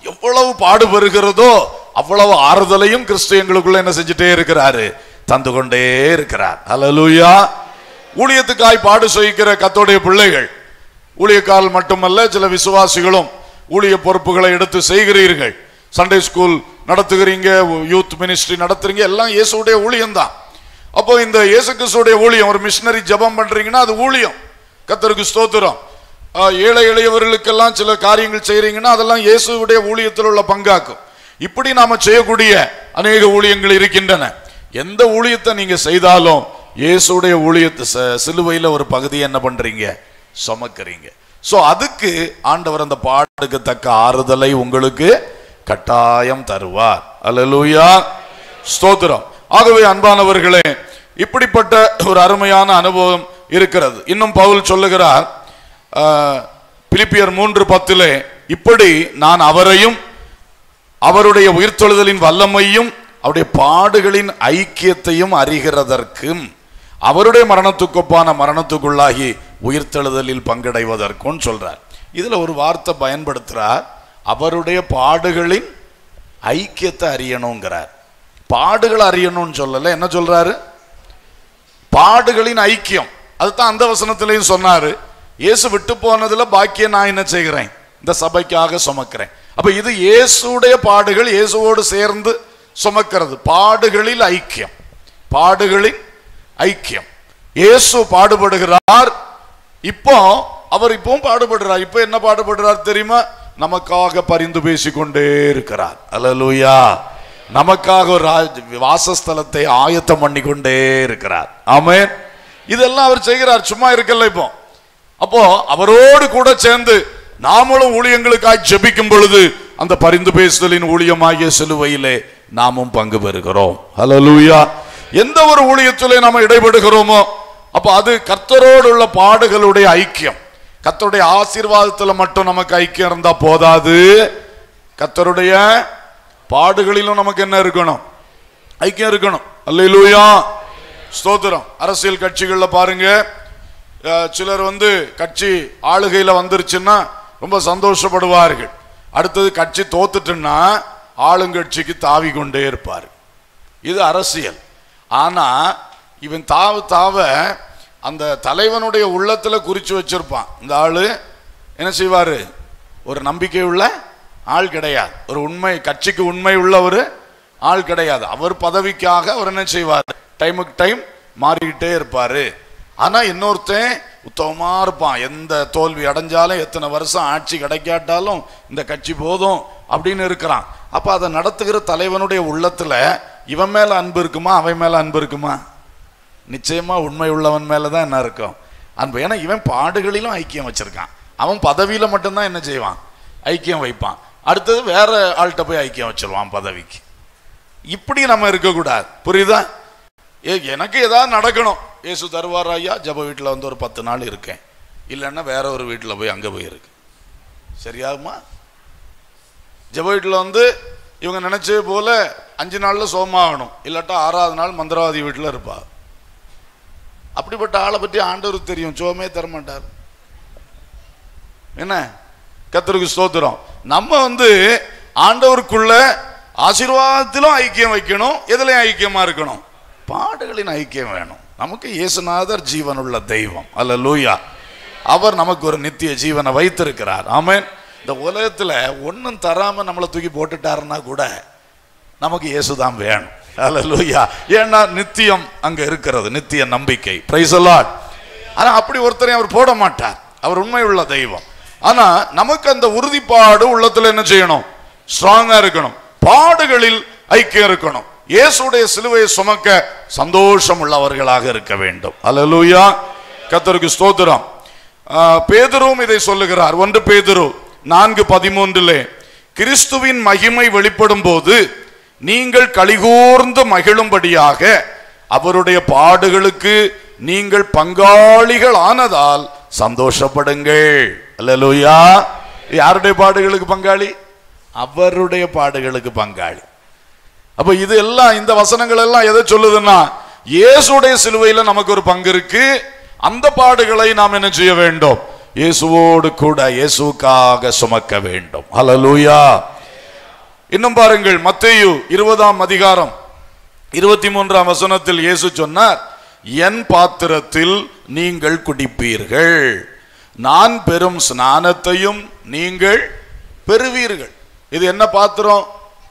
எவ்வளவு பாடுபெறுகிறதோ அவ்வளவு ஆறுதலையும் கிறிஸ்து எங்களுக்குள்ள என்ன செஞ்சுட்டே இருக்கிறாரு தந்து கொண்டே இருக்கிறார் ஹalleluya ஊழியத்துக்காய் பாடு சகிக்கிற கத்தோடைய பிள்ளைகள் ஊழியக்காரல் மட்டுமல்ல சில விசுவாசிகளும் ஊழிய பொறுப்புகளை எடுத்து செய்கிறீர்கள் சண்டே ஸ்கூல் நடத்துகிறீங்க யூத் மினிஸ்ட்ரி நடத்துறீங்க எல்லாம் இயேசுடைய ஊழியம் தான் அப்போ இந்த இயேசு கிறிஸ்துடைய ஊழியம் ஒரு மிஷினரி ஜெபம் பண்றீங்கன்னா அது ஊழியம் கத்தருக்கு ஸ்தோத்திரம் ஆஹ், ஏழை எளியவர்களுக்கெல்லாம் சில காரியங்கள் செய்றீங்கன்னா அதெல்லாம் இயேசுடைய ஊழியத்தில் உள்ள பங்காக்கும் இப்படி நாம செய்யக்கூடிய அநேக ஊழியங்கள் இருக்கின்றன எந்த ஊழியத்தை நீங்க செய்தாலும் இயேசுடைய ஊழியத்தை ச- சிலுவையில ஒரு பகுதியை என்ன பண்றீங்க சுமக்கிறீங்க சோ அதுக்கு ஆண்டவர் அந்த பாட்டுக்கு தக்க ஆறுதலை உங்களுக்கு கட்டாயம் தருவார் அல்லேலூயா ஸ்தோத்திரம் ஆகவே அன்பானவர்களே இப்படிப்பட்ட ஒரு அருமையான அனுபவம் இருக்கிறது இன்னும் பவுல் சொல்லுகிறார் ஆஹ், பிலிப்பியர் மூன்று பத்திலே இப்படி நான் அவரையும் அவருடைய உயிர்த்தெழுதலின் வல்லமையும் அவருடைய பாடுகளின் ஐக்கியத்தையும் அறிகிறதற்கும் அவருடைய மரணத்துக்கொப்பான மரணத்துக்குள்ளாகி உயிர்த்தெழுதலில் பங்கடைவதற்கும் சொல்றார் இதுல ஒரு வார்த்தை பயன்படுத்துறார் அவருடைய பாடுகளின் ஐக்கியத்தை அறியணுங்கிறார் பாடுகள் அறியணும்னு சொல்லல என்ன சொல்றாரு பாடுகளின் ஐக்கியம் அதுதான் அந்த வசனத்திலையும் சொன்னாரு இயேசு விட்டு போனதுல பாக்கியம் நான் என்ன செய்கிறேன் இந்த சபைக்காக சுமக்கிறேன் அப்ப இது இயேசுடைய பாடுகள் இயேசுவோடு சேர்ந்து சுமக்கிறது பாடுகளில் ஐக்கியம் பாடுகளின் ஐக்கியம் இயேசு பாடுபடுகிறார் இப்போ அவர் இப்பவும் பாடுபடுறார் இப்போ என்ன பாடுபடுறார் தெரியுமா நமக்காக பரிந்து பேசிக்கொண்டே இருக்கிறார் அல்லேலூயா நமக்காக ஒரு ராஜ்- வாசஸ்தலத்தை ஆயத்தம் பண்ணி கொண்டே இருக்கிறார் ஆமென் இதெல்லாம் அவர் செய்கிறார் சும்மா இருக்கல இப்போ அப்போ அவரோடு கூட சேர்ந்து நாமளும் ஊழியங்களுக்காய் ஜெபிக்கும் பொழுது அந்த பரிந்து பேசுதலின் ஊழியமாகிய சிலுவையிலே நாமும் பங்கு பெறுகிறோம் ஹalleluya எந்த ஒரு ஊழியத்திலே நாம இடைபடுகிறோமோ அப்ப அது கர்த்தரோடு உள்ள பாடுகளுடைய ஐக்கியம் கர்த்தருடைய ஆசீர்வாதத்துல மட்டும் நமக்கு ஐக்கியம் இருந்தா போதாது கர்த்தருடைய பாடுகளிலும் நமக்கு என்ன இருக்கணும் ஐக்கியம் இருக்கணும் அல்லேலூயா ஸ்தோத்திரம் அரசியல் கட்சிகள்ல பாருங்க அஹ், சிலர் வந்து கட்சி ஆளுகையில வந்துருச்சுன்னா ரொம்ப சந்தோஷப்படுவார்கள் அடுத்தது கட்சி தோத்துட்டுன்னா ஆளுங்கட்சிக்கு தாவி கொண்டே இருப்பார் இது அரசியல் ஆனா இவன் தாவ தாவ அந்த தலைவனுடைய உள்ளத்துல குறிச்சு வச்சிருப்பான் இந்த ஆளு என்ன செய்வாரு ஒரு நம்பிக்கை உள்ள ஆள் கிடையாது ஒரு உண்மை கட்சிக்கு உண்மை உள்ள ஒரு ஆள் கிடையாது அவர் பதவிக்காக அவர் என்ன செய்வார் டைமுக்கு டைம் மாறிக்கிட்டே இருப்பாரு ஆனா இன்னொருத்தன் உத்தமமா இருப்பான் எந்த தோல்வி அடைஞ்சாலும் எத்தனை வருஷம் ஆட்சி கிடைக்காட்டாலும் இந்த கட்சி போதும் அப்படின்னு இருக்கிறான் அப்ப அதை நடத்துகிற தலைவனுடைய உள்ளத்துல இவன் மேல அன்பு இருக்குமா அவன் மேல அன்பு இருக்குமா நிச்சயமா உண்மை உள்ளவன் மேல தான் என்ன இருக்கும் அன்பு ஏன்னா இவன் பாடுகளிலும் ஐக்கியம் வச்சிருக்கான் அவன் பதவியில மட்டும்தான் என்ன செய்வான் ஐக்கியம் வைப்பான் அடுத்தது வேற ஆள்கிட்ட போய் ஐக்கியம் வச்சிருவான் பதவிக்கு இப்படி நம்ம இருக்கக்கூடாது புரியுதா ஏ எனக்கு ஏதாவது நடக்கணும் ஏசு தருவார் ஐயா ஜப வீட்டில் வந்து ஒரு பத்து நாள் இருக்கேன் இல்லைன்னா வேற ஒரு வீட்டில் போய் அங்கே போய் இருக்கு சரியாகுமா ஜப வீட்டில் வந்து இவங்க நினைச்சது போல அஞ்சு நாள்ல சோமாகணும் இல்லாட்டா ஆறாவது நாள் மந்திரவாதி வீட்டில் இருப்பா அப்படிப்பட்ட ஆளை பற்றி ஆண்டவருக்கு தெரியும் சோமே தரமாட்டார் என்ன கத்தருக்கு ஸ்தோத்திரம் நம்ம வந்து ஆண்டவருக்குள்ள ஆசீர்வாதத்திலும் ஐக்கியம் வைக்கணும் எதுலயும் ஐக்கியமா இருக்கணும் பாடுகளின் ஐக்கியம் வேணும் நமக்கு இயேசுநாதர் ஜீவனுள்ள தெய்வம் அல்ல லூயா அவர் நமக்கு ஒரு நித்திய ஜீவனை வைத்திருக்கிறார் ஆமென் இந்த உலகத்துல ஒண்ணும் தராம நம்மளை தூக்கி போட்டுட்டாருன்னா கூட நமக்கு இயேசுதான் வேணும் அல்லேலூயா ஏன்னா நித்தியம் அங்க இருக்கிறது நித்திய நம்பிக்கை பிரைஸ் ஆனா அப்படி ஒருத்தரையும் அவர் போட மாட்டார் அவர் உண்மை உள்ள தெய்வம் ஆனா நமக்கு அந்த உறுதிப்பாடு உள்ளத்துல என்ன செய்யணும் ஸ்ட்ராங்கா இருக்கணும் பாடுகளில் ஐக்கியம் இருக்கணும் இயேசுடைய சிலுவையை சுமக்க சந்தோஷம் உள்ளவர்களாக இருக்க வேண்டும் அல்லேலூயா கர்த்தருக்கு ஸ்தோத்திரம் ஆஹ், பேதுருவும் இதை சொல்லுகிறார் ஒன்று பேதுரு நான்கு பதிமூன்றிலே கிறிஸ்துவின் மகிமை வெளிப்படும் போது நீங்கள் கலிகூர்ந்து மகிழும்படியாக அவருடைய பாடுகளுக்கு நீங்கள் பங்காளிகள் ஆனதால் சந்தோஷப்படுங்கள் அல்லேலூயா யாருடைய பாடுகளுக்கு பங்காளி அவருடைய பாடுகளுக்கு பங்காளி அப்ப இது எல்லாம் இந்த வசனங்கள் எல்லாம் எதை சொல்லுதுன்னா இயேசுடைய சிலுவையில நமக்கு ஒரு பங்கு இருக்கு அந்த பாடுகளை நாம் என்ன செய்ய வேண்டும் இயேசுவோடு கூட இயேசுக்காக சுமக்க வேண்டும் ஹalleluya இன்னும் பாருங்கள் மத்தேயு இருபதாம் அதிகாரம் இருபத்தி மூன்றாம் வசனத்தில் இயேசு சொன்னார் என் பாத்திரத்தில் நீங்கள் குடிப்பீர்கள் நான் பெறும் ஸ்நானத்தையும் நீங்கள் பெறுவீர்கள் இது என்ன பாத்திரம்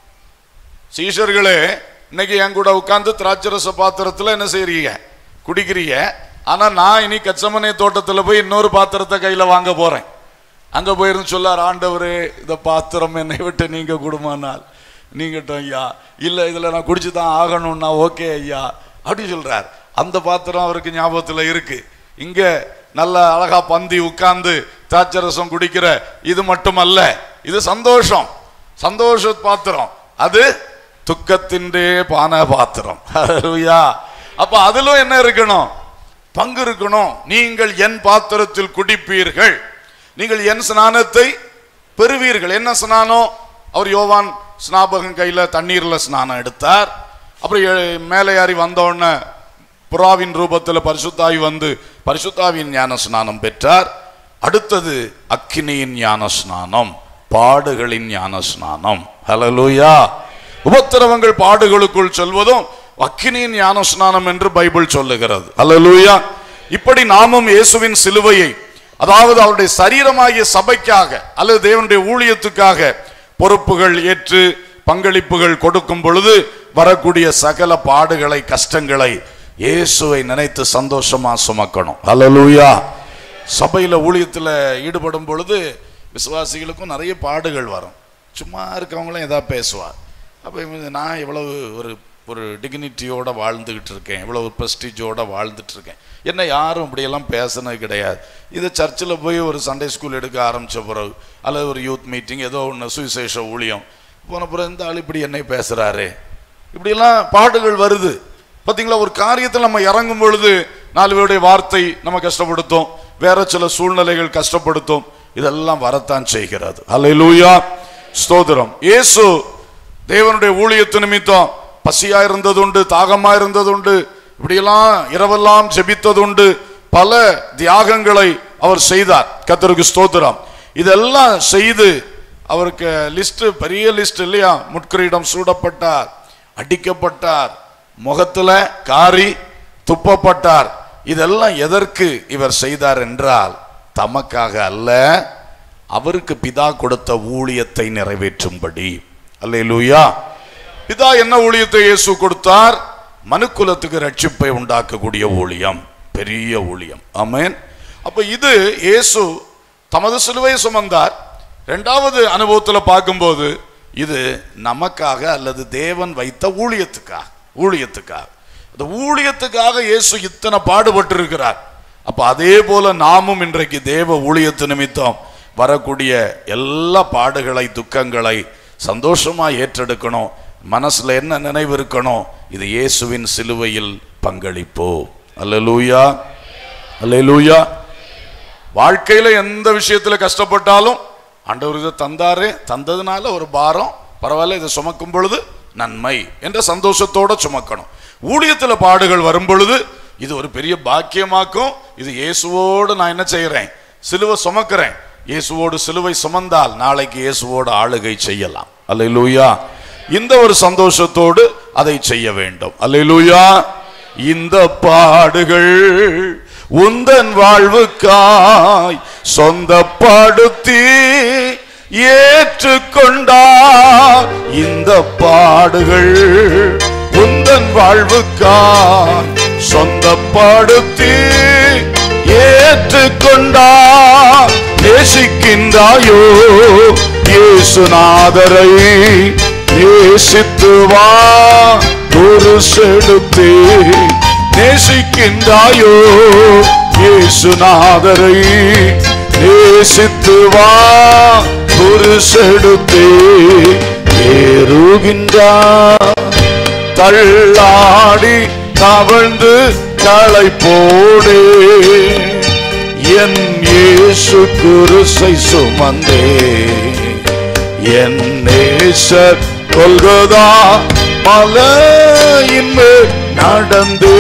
சீஷர்களே இன்னைக்கு என் கூட உட்கார்ந்து திராட்சரச பாத்திரத்துல என்ன செய்றீங்க குடிக்கிறீங்க ஆனா நான் இனி கச்சமனை தோட்டத்துல போய் இன்னொரு பாத்திரத்தை கையில வாங்க போறேன் அங்க போயிருந்து சொல்லார் ஆண்டவரே இந்த பாத்திரம் என்னை விட்டு நீங்க குடுமானால் நீங்கட்டும் ஐயா இல்ல இதுல நான் குடிச்சு தான் ஆகணும்னா ஓகே ஐயா அப்படி சொல்றார் அந்த பாத்திரம் அவருக்கு ஞாபகத்துல இருக்கு இங்க நல்ல அழகா பந்தி உட்கார்ந்து திராட்சரசம் குடிக்கிற இது மட்டுமல்ல இது சந்தோஷம் சந்தோஷ பாத்திரம் அது துக்கத்தின்றே பான பாத்திரம் ஹalleluya. அப்ப அதிலும் என்ன இருக்கணும் பங்கு இருக்கணும் நீங்கள் என் பாத்திரத்தில் குடிப்பீர்கள் நீங்கள் என் ஸ்நானத்தை பெறுவீர்கள் என்ன ஸ்நானம் அவர் யோவான் ஸ்நாபகன் கையில தண்ணீர்ல ஸ்நானம் எடுத்தார் அப்புறம் எ- மேலே ஏறி வந்த உடனே புறாவின் ரூபத்தில் பரிசுத்தாவி வந்து பரிசுத்தாவின் ஞான ஸ்நானம் பெற்றார் அடுத்தது அக்கினியின் ஞான ஸ்நானம் பாடுகளின் ஞான ஸ்நானம் ஹalleluya உபத்திரவங்கள் பாடுகளுக்குள் செல்வதும் அக்கினியின் ஞான ஸ்நானம் என்று பைபிள் சொல்லுகிறது ஹalleluya இப்படி நாமும் இயேசுவின் சிலுவையை அதாவது அவருடைய சரீரமாகிய சபைக்காக அல்லது தேவனுடைய ஊழியத்துக்காக பொறுப்புகள் ஏற்று பங்களிப்புகள் கொடுக்கும் பொழுது வரக்கூடிய சகல பாடுகளை கஷ்டங்களை இயேசுவை நினைத்து சந்தோஷமா சுமக்கணும் ஹalleluya சபையில ஊழியத்துல ஈடுபடும் பொழுது விசுவாசிகளுக்கும் நிறைய பாடுகள் வரும் சும்மா இருக்கவங்களும் ஏதாவது பேசுவார் அப்போ இவங்க நான் இவ்வளவு ஒரு ஒரு டிக்னிட்டியோட வாழ்ந்துகிட்டு இருக்கேன் இவ்வளவு ப்ரெஸ்டீஜோட வாழ்ந்துட்டு இருக்கேன் என்ன யாரும் இப்படியெல்லாம் பேசுனது கிடையாது இது சர்ச்சில் போய் ஒரு சண்டே ஸ்கூல் எடுக்க ஆரம்பிச்ச பிறகு அல்லது ஒரு யூத் மீட்டிங் ஏதோ ஒன்று சுவிசேஷ ஊழியம் போன பிறகு இந்த ஆள் இப்படி என்னை பேசுகிறாரு இப்படியெல்லாம் பாடுகள் வருது பார்த்தீங்களா ஒரு காரியத்தில் நம்ம இறங்கும் பொழுது நாலு பேருடைய வார்த்தை நம்ம கஷ்டப்படுத்தும் வேற சில சூழ்நிலைகள் கஷ்டப்படுத்தும் இதெல்லாம் வரத்தான் செய்கிறது அல்லேலூயா ஸ்தோத்திரம் இயேசு தேவனுடைய ஊழியத்து நிமித்தம் பசியா இருந்ததுண்டு தாகமா இருந்ததுண்டு இப்படியெல்லாம் இரவெல்லாம் ஜெபித்ததுண்டு பல தியாகங்களை அவர் செய்தார் கர்த்தருக்கு ஸ்தோத்திரம் இதெல்லாம் செய்து அவருக்கு லிஸ்ட் பெரிய லிஸ்ட் இல்லையா முட்கிரீடம் சூடப்பட்டார் அடிக்கப்பட்டார் முகத்துல காரி துப்பப்பட்டார் இதெல்லாம் எதற்கு இவர் செய்தார் என்றால் தமக்காக அல்ல அவருக்கு பிதா கொடுத்த ஊழியத்தை நிறைவேற்றும்படி அல்லேலூயா பிதா என்ன ஊழியத்தை இயேசு கொடுத்தார் மனுக்குலத்துக்கு ரட்சிப்பை உண்டாக்கக்கூடிய ஊழியம் பெரிய ஊழியம் ஆமென் அப்ப இது இயேசு தமது சிலுவை சுமந்தார் இரண்டாவது அனுபவத்துல பார்க்கும்போது இது நமக்காக அல்லது தேவன் வைத்த ஊழியத்துக்காக ஊழியத்துக்காக அந்த ஊழியத்துக்காக இயேசு இத்தனை பாடுபட்டு இருக்கிறார் அப்ப அதே போல நாமும் இன்றைக்கு தேவ ஊழியத்து நிமித்தம் வரக்கூடிய எல்லா பாடுகளை துக்கங்களை சந்தோஷமா ஏற்றெடுக்கணும் மனசுல என்ன நினைவு இருக்கணும் இது இயேசுவின் சிலுவையில் பங்களிப்போ அல்லேலூயா அல்லேலூயா வாழ்க்கையில எந்த விஷயத்துல கஷ்டப்பட்டாலும் ஆண்டவர் இதை தந்தாரே தந்ததுனால ஒரு பாரம் பரவாயில்ல இதை சுமக்கும் பொழுது நன்மை என்ற சந்தோஷத்தோட சுமக்கணும் ஊழியத்துல பாடுகள் வரும் பொழுது இது ஒரு பெரிய பாக்கியமாக்கும் இது இயேசுவோடு நான் என்ன செய்யறேன் சிலுவை சுமக்கிறேன் இயேசுவோடு சிலுவை சுமந்தால் நாளைக்கு இயேசுவோடு ஆளுகை செய்யலாம் அல்லேலூயா இந்த ஒரு சந்தோஷத்தோடு அதை செய்ய வேண்டும் அல்லேலூயா இந்த பாடுகள் உந்தன் வாழ்வுக்காய் சொந்தப்படுத்தி ஏற்றுக்கொண்டார் இந்த பாடுகள் உந்தன் வாழ்வுக்காய் சொந்தப்படுத்தி ஏற்றுக்கொண்டார் நேசிக்கின்றாயோ இயேசுநாதரை நேசித்து வா ஒரு செலுத்தே நேசிக்கின்றாயோ இயேசுநாதரை நேசித்து வா ஒரு செலுத்தே ஏறுகின்றார் தள்ளாடி தவழ்ந்து களை போடே என் இயேசு குருசை சுமந்தே என் நேசர் கொல்கதா மலையின் மேல் நடந்தே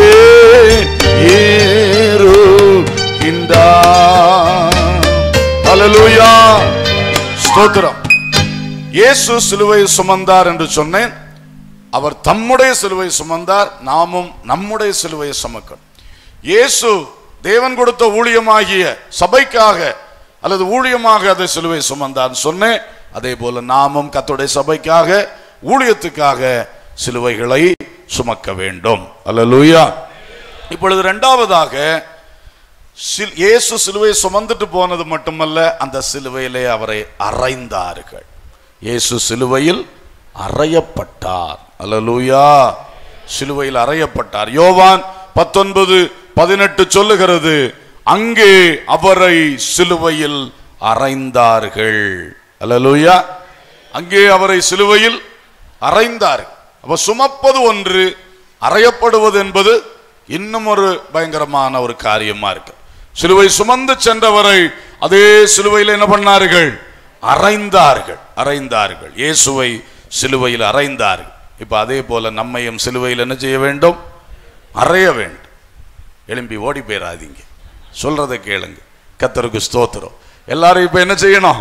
ஏறுகின்றார் ஹalleluya ஸ்தோத்திரம் இயேசு சிலுவை சுமந்தார் என்று சொன்னேன் அவர் தம்முடைய சிலுவை சுமந்தார் நாமும் நம்முடைய சிலுவையை சுமக்கணும் இயேசு தேவன் கொடுத்த ஊழியமாகிய சபைக்காக அல்லது ஊழியமாக அதை சிலுவை சுமந்தார் சொன்னேன் அதே போல நாமும் கர்த்தருடைய சபைக்காக ஊழியத்துக்காக சிலுவைகளை சுமக்க வேண்டும் அல்லேலூயா இப்பொழுது இரண்டாவதாக சில்- இயேசு சிலுவை சுமந்துட்டு போனது மட்டுமல்ல அந்த சிலுவையிலே அவரை அறைந்தார்கள் இயேசு சிலுவையில் அறையப்பட்டார் அல்லேலூயா சிலுவையில் அறையப்பட்டார் யோவான் பத்தொன்பது பதினெட்டு சொல்லுகிறது அங்கே அவரை சிலுவையில் அறைந்தார்கள் அல்லேலூயா அங்கே அவரை சிலுவையில் அறைந்தார்கள் அப்ப சுமப்பது ஒன்று அறையப்படுவது என்பது இன்னும் ஒரு பயங்கரமான ஒரு காரியமா இருக்கு சிலுவை சுமந்து சென்றவரை அதே சிலுவையில் என்ன பண்ணார்கள் அறைந்தார்கள் அறைந்தார்கள் இயேசுவை சிலுவையில் அறைந்தார்கள் இப்ப அதே போல நம்மையும் சிலுவையில் என்ன செய்ய வேண்டும் அறைய வேண்டும் எழும்பி ஓடி போயிடாதீங்க சொல்றதை கேளுங்க கத்தருக்கு ஸ்தோத்திரம் எல்லாரும் இப்ப என்ன செய்யணும்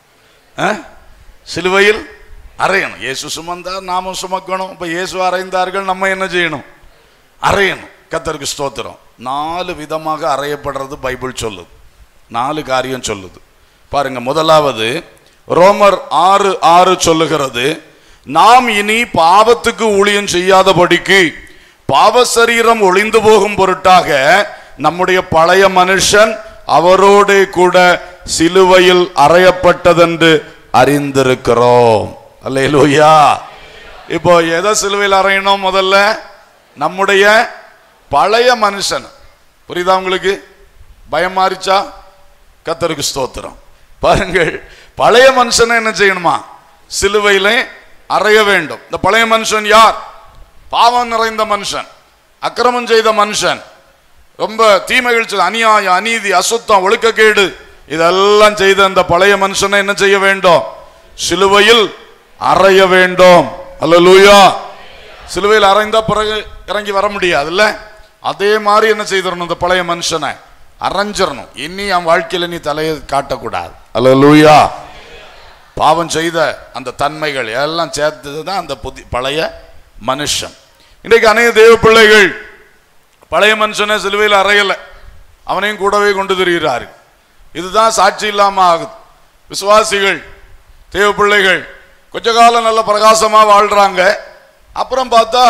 ஆ? சிலுவையில் அறையணும் இயேசு சுமந்தார் நாமும் சுமக்கணும் இப்ப இயேசு அறைந்தார்கள் நம்ம என்ன செய்யணும் அறையணும் கத்தருக்கு ஸ்தோத்திரம் நாலு விதமாக அறையப்படுறது பைபிள் சொல்லுது நாலு காரியம் சொல்லுது பாருங்க முதலாவது ரோமர் ஆறு ஆறு சொல்லுகிறது நாம் இனி பாவத்துக்கு ஊழியம் செய்யாதபடிக்கு பாவ சரீரம் ஒளிந்து போகும் பொருட்டாக நம்முடைய பழைய மனுஷன் அவரோடு கூட சிலுவையில் அறையப்பட்டதென்று அறிந்திருக்கிறோம் அல்லேலூயா இப்போ எதை சிலுவையில் அறையணும் முதல்ல நம்முடைய பழைய மனுஷன் புரியுதா உங்களுக்கு பயம் மாறிச்சா கத்தருக்கு ஸ்தோத்திரம் பாருங்கள் பழைய மனுஷனை என்ன செய்யணுமா சிலுவையிலே அறைய வேண்டும் இந்த பழைய மனுஷன் யார் பாவம் நிறைந்த மனுஷன் அக்கிரமம் செய்த மனுஷன் ரொம்ப தீமைகள் செய்த அநியாயம் அநீதி அசுத்தம் ஒழுக்கக்கேடு இதெல்லாம் செய்த அந்த பழைய மனுஷனை என்ன செய்ய வேண்டும் சிலுவையில் அறைய வேண்டும் அல்லேலூயா சிலுவையில் அறைந்தா பிறகு இறங்கி வர முடியாதுல்ல அதே மாதிரி என்ன செய்திடணும் இந்த பழைய மனுஷனை அரைஞ்சிடணும் இனி என் வாழ்க்கையில நீ தலையை காட்டக்கூடாது அல்லேலூயா பாவம் செய்த அந்த தன்மைகள் எல்லாம் சேர்த்தது தான் அந்த புதி பழைய மனுஷன் இன்றைக்கு அநேக தேவ பிள்ளைகள் பழைய மனுஷனை சிலுவையில் அறையல அவனையும் கூடவே கொண்டு திரிகிறார்கள் இதுதான் சாட்சி இல்லாம ஆகுது விசுவாசிகள் தேவ பிள்ளைகள் கொஞ்ச காலம் நல்ல பிரகாசமா வாழ்றாங்க அப்புறம் பார்த்தா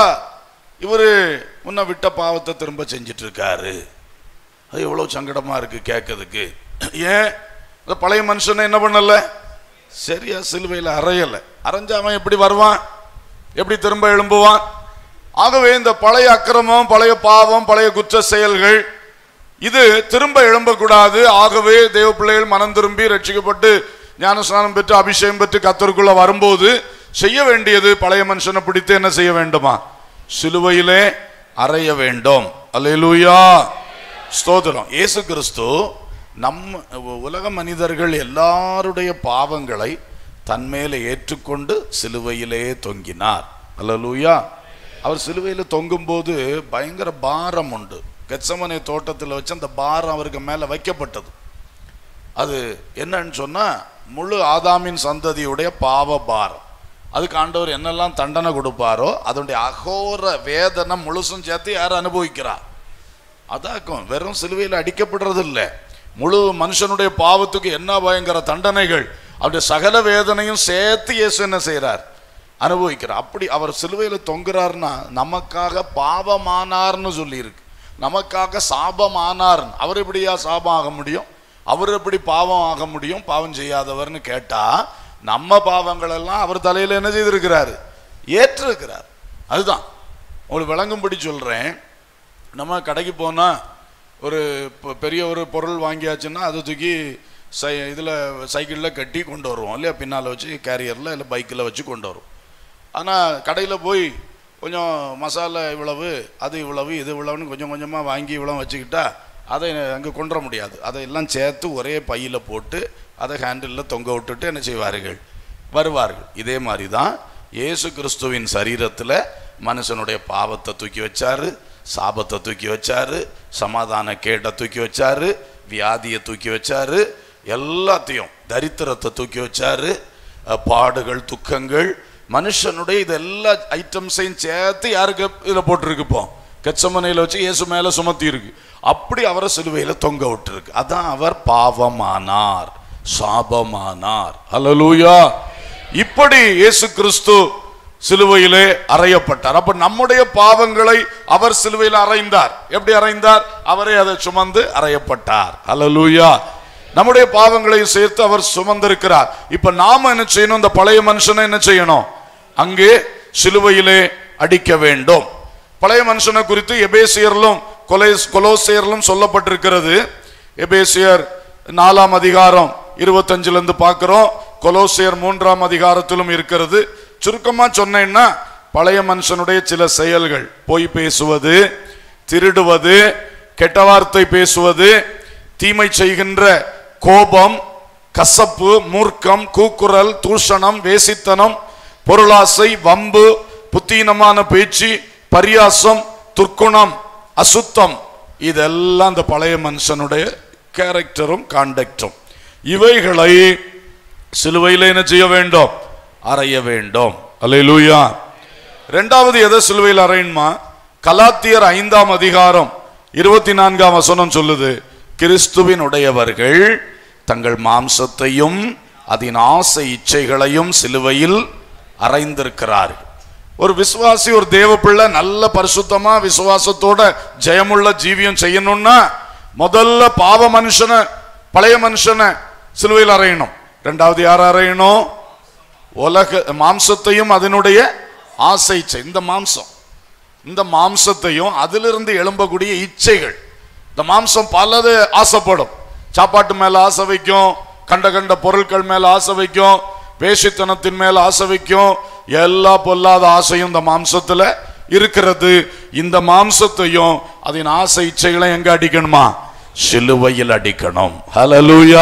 இவரு முன்ன விட்ட பாவத்தை திரும்ப செஞ்சிட்டு இருக்காரு அது எவ்வளவு சங்கடமா இருக்கு கேட்கறதுக்கு ஏன் இந்த பழைய மனுஷனை என்ன பண்ணல சரியா சிலுவையில் அறையல அரைஞ்ச அவன் எப்படி வருவான் எப்படி திரும்ப எழும்புவான் ஆகவே இந்த பழைய அக்கிரமம் பழைய பாவம் பழைய குற்ற செயல்கள் இது திரும்ப எழும்பக்கூடாது ஆகவே தேவ பிள்ளைகள் மனம் திரும்பி ரட்சிக்கப்பட்டு ஞானஸ்நானம் பெற்று அபிஷேகம் பெற்று கத்தருக்குள்ள வரும்போது செய்ய வேண்டியது பழைய மனுஷனை பிடித்து என்ன செய்ய வேண்டுமா சிலுவையிலே அறைய வேண்டும் அல்லேலூயா ஸ்தோத்திரம் இயேசு கிறிஸ்து நம்ம உலக மனிதர்கள் எல்லாருடைய பாவங்களை தன்மேல ஏற்றுக்கொண்டு சிலுவையிலே தொங்கினார் அல்லேலூயா அவர் சிலுவையில் தொங்கும்போது பயங்கர பாரம் உண்டு கெச்சமனை தோட்டத்தில் வச்சு அந்த பாரம் அவருக்கு மேலே வைக்கப்பட்டது அது என்னன்னு சொன்னா முழு ஆதாமின் சந்ததியுடைய பாவ பாரம் அதுக்கு ஆண்டவர் என்னெல்லாம் தண்டனை கொடுப்பாரோ அதனுடைய அகோர வேதனை முழுசும் சேர்த்து யார் அனுபவிக்கிறார் அதாக்கும் வெறும் சிலுவையில் அடிக்கப்படுறது இல்லை முழு மனுஷனுடைய பாவத்துக்கு என்ன பயங்கர தண்டனைகள் அவருடைய சகல வேதனையும் சேர்த்து இயேசு என்ன செய்கிறார் அனுபவிக்கிறார் அப்படி அவர் சிலுவையில் தொங்குறாருன்னா நமக்காக பாவமானார்னு சொல்லியிருக்கு நமக்காக சாபமானார் அவர் எப்படியா சாபம் ஆக முடியும் அவர் எப்படி பாவம் ஆக முடியும் பாவம் செய்யாதவர்னு கேட்டா நம்ம பாவங்கள் எல்லாம் அவர் தலையில என்ன செய்திருக்கிறாரு ஏற்றிருக்கிறார் அதுதான் உங்களுக்கு விளங்கும்படி சொல்றேன் நம்ம கடைக்கு போனா ஒரு பெ- பெரிய ஒரு பொருள் வாங்கியாச்சுன்னா அதை தூக்கி சை இதில் சைக்கிளில் கட்டி கொண்டு வருவோம் இல்லையா பின்னால் வச்சு கேரியரில் இல்லை பைக்கில் வச்சு கொண்டு வருவோம் ஆனால் கடையில் போய் கொஞ்சம் மசாலா இவ்வளவு அது இவ்வளவு இது இவ்வளவுன்னு கொஞ்சம் கொஞ்சமாக வாங்கி இவ்வளவு வச்சுக்கிட்டா அதை அங்கே கொண்டு வர முடியாது அதை எல்லாம் சேர்த்து ஒரே பையில் போட்டு அதை ஹேண்டிலில் தொங்க விட்டுட்டு என்ன செய்வார்கள் வருவார்கள் இதே மாதிரி தான் இயேசு கிறிஸ்துவின் சரீரத்தில் மனுஷனுடைய பாவத்தை தூக்கி வச்சாரு சாபத்தை தூக்கி வச்சாரு சமாதான கேட்டை தூக்கி வச்சாரு வியாதியை தூக்கி வச்சாரு எல்லாத்தையும் தரித்திரத்தை தூக்கி வச்சாரு அஹ், பாடுகள் துக்கங்கள் மனுஷனுடைய இது எல்லா ஐட்டம்ஸையும் சேர்த்து யாருக்கு இதில் போட்டிருக்கு இப்போ கெச்சமனையில் வச்சு இயேசு மேலே சுமத்தி இருக்கு அப்படி அவரை சிலுவையில் தொங்க விட்டுருக்கு அதான் அவர் பாவமானார் சாபமானார் ஹalleluya இப்படி இயேசு கிறிஸ்து சிலுவையிலே அறையப்பட்டார் அப்ப நம்முடைய பாவங்களை அவர் சிலுவையில் அறைந்தார் எப்படி அறைந்தார் அவரே அதை சுமந்து அறையப்பட்டார் ஹalleluya நம்முடைய பாவங்களை சேர்த்து அவர் சுமந்திருக்கிறார் இப்ப நாம என்ன செய்யணும் இந்த பழைய மனுஷனை என்ன செய்யணும் அங்கே சிலுவையிலே அடிக்க வேண்டும் பழைய மனுஷனை குறித்து எபேசியரிலும் கொலை கொலோசியரிலும் சொல்லப்பட்டிருக்கிறது எபேசியர் நாலாம் அதிகாரம் இருபத்தஞ்சுல இருந்து பார்க்கிறோம் கொலோசியர் மூன்றாம் அதிகாரத்திலும் இருக்கிறது சுருக்கமா சொன்னேன்னா பழைய மனுஷனுடைய சில செயல்கள் பொய் பேசுவது திருடுவது கெட்ட வார்த்தை பேசுவது தீமை செய்கின்ற கோபம் கசப்பு மூர்க்கம் கூக்குரல் தூஷணம் வேசித்தனம் பொருளாசை வம்பு புத்தீனமான பேச்சு பரியாசம் துர்க்குணம் அசுத்தம் இதெல்லாம் அந்த பழைய மனுஷனுடைய கேரக்டரும் காண்டக்டும் இவைகளை சிலுவையில் என்ன செய்ய வேண்டும் அறைய வேண்டும் அல்லேலூயா ரெண்டாவது எதை சிலுவையில் அறையணுமா கலாத்தியர் ஐந்தாம் அதிகாரம் இருபத்தி நான்காம் வசனம் சொல்லுது கிறிஸ்துவின் உடையவர்கள் தங்கள் மாம்சத்தையும் அதன் ஆசை இச்சைகளையும் சிலுவையில் அறைந்திருக்கிறார்கள் ஒரு விசுவாசி ஒரு தேவ பிள்ளை நல்ல பரிசுத்தமா விசுவாசத்தோட ஜெயமுள்ள ஜீவியம் செய்யணும்னா முதல்ல பாவ மனுஷனை பழைய மனுஷனை சிலுவையில் அறையணும் ரெண்டாவது யார் அறையணும் உலக மாம்சத்தையும் அதனுடைய ஆசை இச்சை இந்த மாம்சம் இந்த மாம்சத்தையும் அதிலிருந்து எழும்பக்கூடிய இச்சைகள் இந்த மாம்சம் பலது ஆசைப்படும் சாப்பாட்டு மேல ஆசை வைக்கும் கண்ட கண்ட பொருட்கள் மேல ஆசை வைக்கும் வேஷித்தனத்தின் மேல ஆசை வைக்கும் எல்லா பொல்லாத ஆசையும் இந்த மாம்சத்துல இருக்கிறது இந்த மாம்சத்தையும் அதன் ஆசை இச்சைகளை எங்க அடிக்கணுமா சிலுவையில் அடிக்கணும் ஹalleluya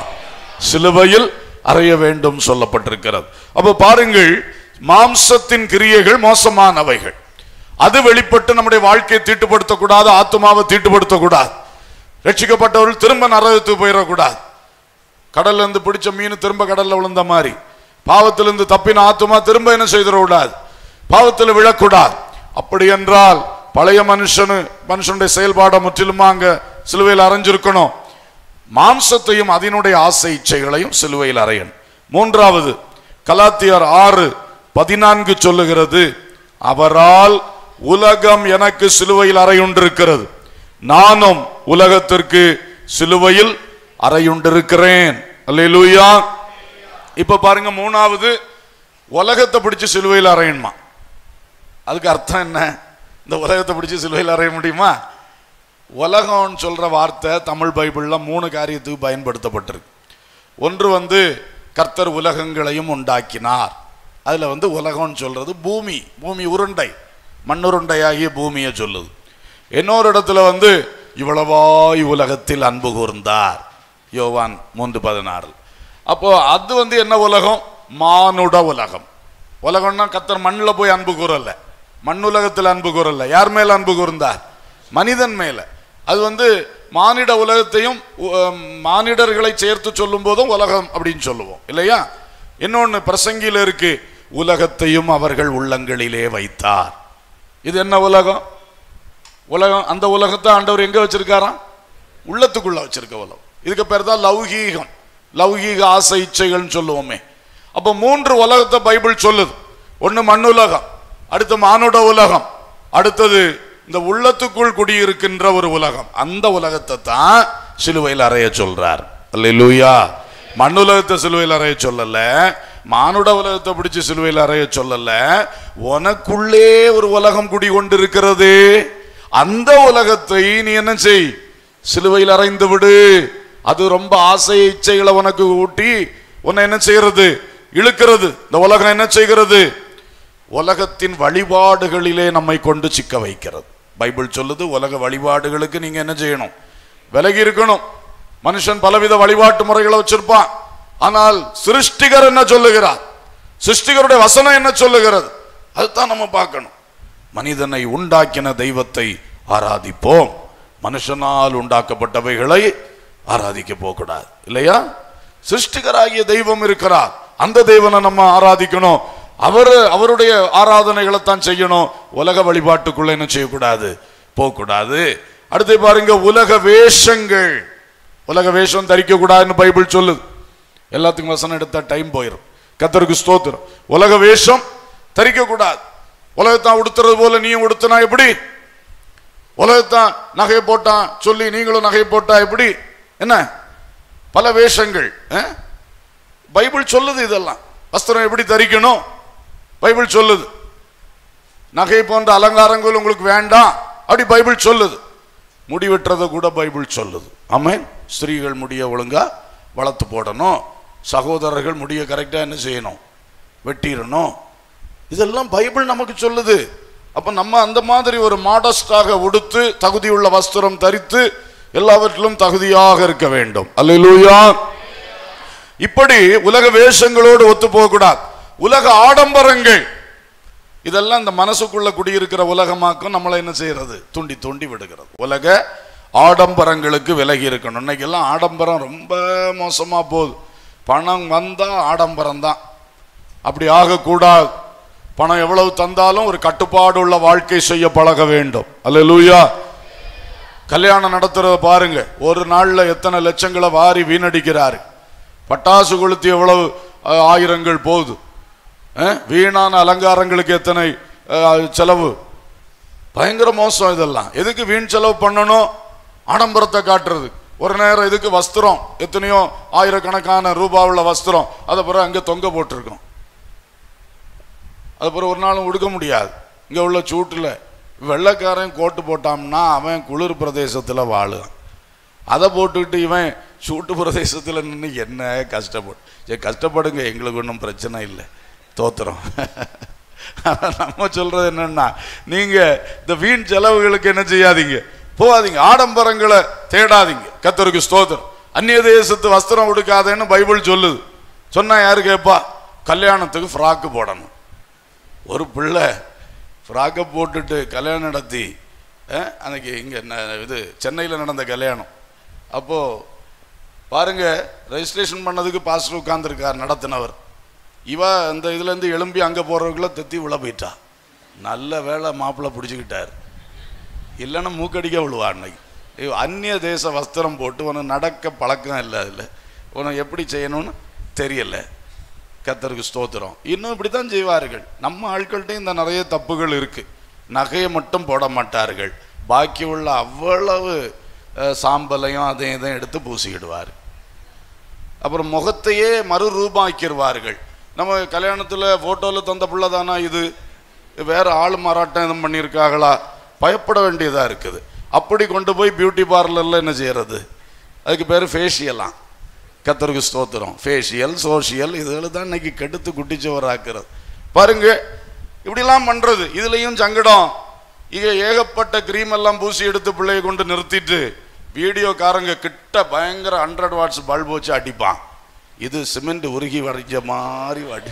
சிலுவையில் அறைய வேண்டும் சொல்லப்பட்டிருக்கிறது அப்ப பாருங்கள் மாம்சத்தின் கிரியைகள் மோசமானவைகள் அது வெளிப்பட்டு நம்முடைய வாழ்க்கையை தீட்டுப்படுத்தக்கூடாது ஆத்மாவை தீட்டுப்படுத்தக்கூடாது ரட்சிக்கப்பட்டவர்கள் திரும்ப நரகத்துக்கு போயிடக்கூடாது கடல்ல இருந்து பிடிச்ச மீன் திரும்ப கடல்ல விழுந்த மாதிரி பாவத்திலிருந்து தப்பின ஆத்துமா திரும்ப என்ன செய்திடக்கூடாது பாவத்தில் விழக்கூடாது அப்படி என்றால் பழைய மனுஷனு மனுஷனுடைய செயல்பாடை முற்றிலுமா அங்க சிலுவையில் அரைஞ்சிருக்கணும் மாம்சத்தையும் அதனுடைய ஆசை இச்சைகளையும் சிலுவையில் அறையன் மூன்றாவது கலாத்தியர் ஆறு பதினான்கு சொல்லுகிறது அவரால் உலகம் எனக்கு சிலுவையில் அறையுண்டிருக்கிறது நானும் உலகத்திற்கு சிலுவையில் அறையுண்டிருக்கிறேன் அல்லேலூயா இப்ப பாருங்க மூணாவது உலகத்தை பிடிச்சு சிலுவையில் அறையணுமா அதுக்கு அர்த்தம் என்ன இந்த உலகத்தை பிடிச்சு சிலுவையில் அறைய முடியுமா உலகம்னு சொல்ற வார்த்தை தமிழ் பைபிள்ல மூணு காரியத்துக்கு பயன்படுத்தப்பட்டிருக்கு ஒன்று வந்து கர்த்தர் உலகங்களையும் உண்டாக்கினார் அதுல வந்து உலகம்னு சொல்றது பூமி பூமி உருண்டை மண்ணுருண்டையாகிய பூமியை சொல்லுது இன்னொரு இடத்துல வந்து இவ்வளவாய் உலகத்தில் அன்பு கூர்ந்தார் யோவான் மூன்று பதினாறு அப்போ அது வந்து என்ன உலகம் மானுட உலகம் உலகம்னா கத்தர் மண்ணில் போய் அன்பு கூறல மண்ணுலகத்தில் அன்பு கூறல யார் மேல அன்பு கூர்ந்தார் மனிதன் மேல அது வந்து மானிட உலகத்தையும் உ- அம், மானிடர்களை சேர்த்து சொல்லும் போதும் உலகம் அப்படின்னு சொல்லுவோம் இல்லையா இன்னொன்னு பிரசங்கியில இருக்கு உலகத்தையும் அவர்கள் உள்ளங்களிலே வைத்தார் இது என்ன உலகம் உலகம் அந்த உலகத்தை ஆண்டவர் எங்க வச்சிருக்காராம் உள்ளத்துக்குள்ள வச்சிருக்க உலகம் இதுக்கு பேர் தான் லௌகீகம் லௌகீக ஆசை இச்சைகள்னு சொல்லுவோமே அப்போ மூன்று உலகத்தை பைபிள் சொல்லுது ஒன்று மண்ணுலகம் அடுத்து மானுட உலகம் அடுத்தது இந்த உள்ளத்துக்குள் குடியிருக்கின்ற ஒரு உலகம் அந்த உலகத்தை தான் சிலுவையில் அறைய சொல்றார் அல்லேலூயா மண்ணுலகத்தை சிலுவையில் அறைய சொல்லல மானுட உலகத்தை பிடிச்சு சிலுவையில் அறைய சொல்லல உனக்குள்ளே ஒரு உலகம் குடிகொண்டிருக்கிறது அந்த உலகத்தை நீ என்ன செய் சிலுவையில் அறைந்து விடு அது ரொம்ப ஆசை இச்சைகளை உனக்கு ஊட்டி உன்னை என்ன செய்கிறது இழுக்கிறது இந்த உலகம் என்ன செய்கிறது உலகத்தின் வழிபாடுகளிலே நம்மை கொண்டு சிக்க வைக்கிறது பைபிள் சொல்லுது உலக வழிபாடுகளுக்கு நீங்க என்ன செய்யணும் விலகி இருக்கணும் மனுஷன் பலவித வழிபாட்டு முறைகளை வச்சிருப்பான் ஆனால் சிருஷ்டிகர் என்ன சொல்லுகிறார் சிருஷ்டிகருடைய வசனம் என்ன சொல்லுகிறது அதுதான் நம்ம பார்க்கணும் மனிதனை உண்டாக்கின தெய்வத்தை ஆராதிப்போம் மனுஷனால் உண்டாக்கப்பட்டவைகளை ஆராதிக்க போகக்கூடாது இல்லையா சிருஷ்டிகராகிய தெய்வம் இருக்கிறார் அந்த தேவனை நம்ம ஆராதிக்கணும் அவர் அவருடைய ஆராதனைகளை தான் செய்யணும் உலக வழிபாட்டுக்குள்ள என்ன செய்யக்கூடாது போகக்கூடாது அடுத்து பாருங்க உலக வேஷங்கள் உலக வேஷம் தரிக்க கூடாதுன்னு பைபிள் சொல்லுது எல்லாத்துக்கும் வசனம் எடுத்தா டைம் போயிடும் கத்தருக்கு ஸ்தோத்திரம் உலக வேஷம் தரிக்க கூடாது உலகத்தான் உடுத்துறது போல நீயும் உடுத்தினா எப்படி உலகத்தான் நகை போட்டான் சொல்லி நீங்களும் நகை போட்டா எப்படி என்ன பல வேஷங்கள் அஹ்? பைபிள் சொல்லுது இதெல்லாம் வஸ்திரம் எப்படி தரிக்கணும் பைபிள் சொல்லுது நகை போன்ற அலங்காரங்கள் உங்களுக்கு வேண்டாம் அப்படி பைபிள் சொல்லுது முடி வெட்டுறதை கூட பைபிள் சொல்லுது ஆமென் ஸ்திரீகள் முடிய ஒழுங்கா வளர்த்து போடணும் சகோதரர்கள் முடிய கரெக்டா என்ன செய்யணும் வெட்டிடணும் இதெல்லாம் பைபிள் நமக்கு சொல்லுது அப்ப நம்ம அந்த மாதிரி ஒரு மாடஸ்டாக உடுத்து தகுதியுள்ள வஸ்திரம் தரித்து எல்லாவற்றிலும் தகுதியாக இருக்க வேண்டும் அல்லேலூயா இப்படி உலக வேஷங்களோடு ஒத்து போகக்கூடாது உலக ஆடம்பரங்கள் இதெல்லாம் இந்த மனசுக்குள்ள குடியிருக்கிற உலகமாக்கும் நம்மளை என்ன செய்யறது துண்டி துண்டி விடுகிறது உலக ஆடம்பரங்களுக்கு விலகி இருக்கணும் இன்னைக்கெல்லாம் ஆடம்பரம் ரொம்ப மோசமா போகுது பணம் வந்தா ஆடம்பரம் தான் அப்படி ஆகக்கூடாது பணம் எவ்வளவு தந்தாலும் ஒரு கட்டுப்பாடு உள்ள வாழ்க்கை செய்ய பழக வேண்டும் அல்லேலூயா கல்யாணம் நடத்துறத பாருங்க ஒரு நாள்ல எத்தனை லட்சங்களை வாரி வீணடிக்கிறாரு பட்டாசு கொளுத்தி எவ்வளவு அஹ், ஆயிரங்கள் போகுது அஹ், வீணான அலங்காரங்களுக்கு எத்தனை அஹ், செலவு பயங்கர மோசம் இதெல்லாம் எதுக்கு வீண் செலவு பண்ணணும் ஆடம்பரத்தை காட்டுறது ஒரு நேரம் இதுக்கு வஸ்திரம் எத்தனையோ ஆயிரக்கணக்கான ரூபாவுள்ள வஸ்திரம் அதை பிறகு அங்கே தொங்க போட்டிருக்கோம் அது பிறகு ஒரு நாளும் உடுக்க முடியாது இங்கே உள்ள சூட்டில் வெள்ளைக்காரன் கோட்டு போட்டான்னா அவன் குளிர் பிரதேசத்தில் வாழும் அதை போட்டுக்கிட்டு இவன் சூட்டு பிரதேசத்தில் நின்று என்ன கஷ்டப்படு சரி கஷ்டப்படுங்க எங்களுக்கு ஒன்றும் பிரச்சனை இல்லை தோத்துறோம் ஆனா நம்ம சொல்றது என்னன்னா நீங்க இந்த வீண் செலவுகளுக்கு என்ன செய்யாதீங்க போகாதீங்க ஆடம்பரங்களை தேடாதீங்க கத்தருக்கு ஸ்தோத்திரம் அந்நிய தேசத்து வஸ்திரம் உடுக்காதேன்னு பைபிள் சொல்லுது சொன்னா யாரு கேட்பா கல்யாணத்துக்கு ஃப்ராக்கு போடணும் ஒரு பிள்ளை ஃப்ராக்கை போட்டுட்டு கல்யாணம் நடத்தி அஹ், அன்னைக்கு இங்கே இது சென்னையில் நடந்த கல்யாணம் அப்போது பாருங்க ரெஜிஸ்ட்ரேஷன் பண்ணதுக்கு பாஸ்டர் உட்கார்ந்திருக்கார் நடத்தினவர் இவ இந்த இதுலேருந்து எழும்பி அங்கே போகிறவங்கள தெத்தி விழ போயிட்டா நல்ல வேலை மாப்பிள்ளை பிடிச்சிக்கிட்டார் இல்லைன்னா மூக்கடிக்க விழுவா அன்னைக்கு ஐயோ, அந்நிய தேச வஸ்திரம் போட்டு உனக்கு நடக்க பழக்கம் இல்லை அதில் உனக்கு எப்படி செய்யணும்னு தெரியல கத்தருக்கு ஸ்தோத்திரம் இன்னும் இப்படி தான் செய்வார்கள் நம்ம ஆட்கள்கிட்ட இந்த நிறைய தப்புகள் இருக்கு நகையை மட்டும் போட மாட்டார்கள் பாக்கி உள்ள அவ்வளவு அஹ், சாம்பலையும் அதையும் இதையும் எடுத்து பூசிக்கிடுவார் அப்புறம் முகத்தையே மறுரூபாக்கிடுவார்கள் நம்ம கல்யாணத்தில் ஃபோட்டோவில் தந்த பிள்ளை தானா இது வேற ஆள் மாறாட்டம் எதுவும் பண்ணியிருக்காங்களா பயப்பட வேண்டியதாக இருக்குது அப்படி கொண்டு போய் பியூட்டி பார்லரில் என்ன செய்யறது அதுக்கு பேர் ஃபேஷியலாம் கத்தருக்கு ஸ்தோத்திரம் ஃபேஷியல் சோஷியல் இதுகளை தான் இன்னைக்கு கெடுத்து குட்டிச்சவராக்குறது பாருங்க இப்படிலாம் பண்றது இதுலயும் சங்கடம் இங்க ஏகப்பட்ட கிரீம் எல்லாம் பூசி எடுத்து பிள்ளைய கொண்டு நிறுத்திட்டு வீடியோக்காரங்க கிட்ட பயங்கர ஹண்ட்ரட் வாட்ஸ் பல்ப் வச்சு அடிப்பான் இது சிமெண்ட் உருகி வரைஞ்ச மாதிரி அடி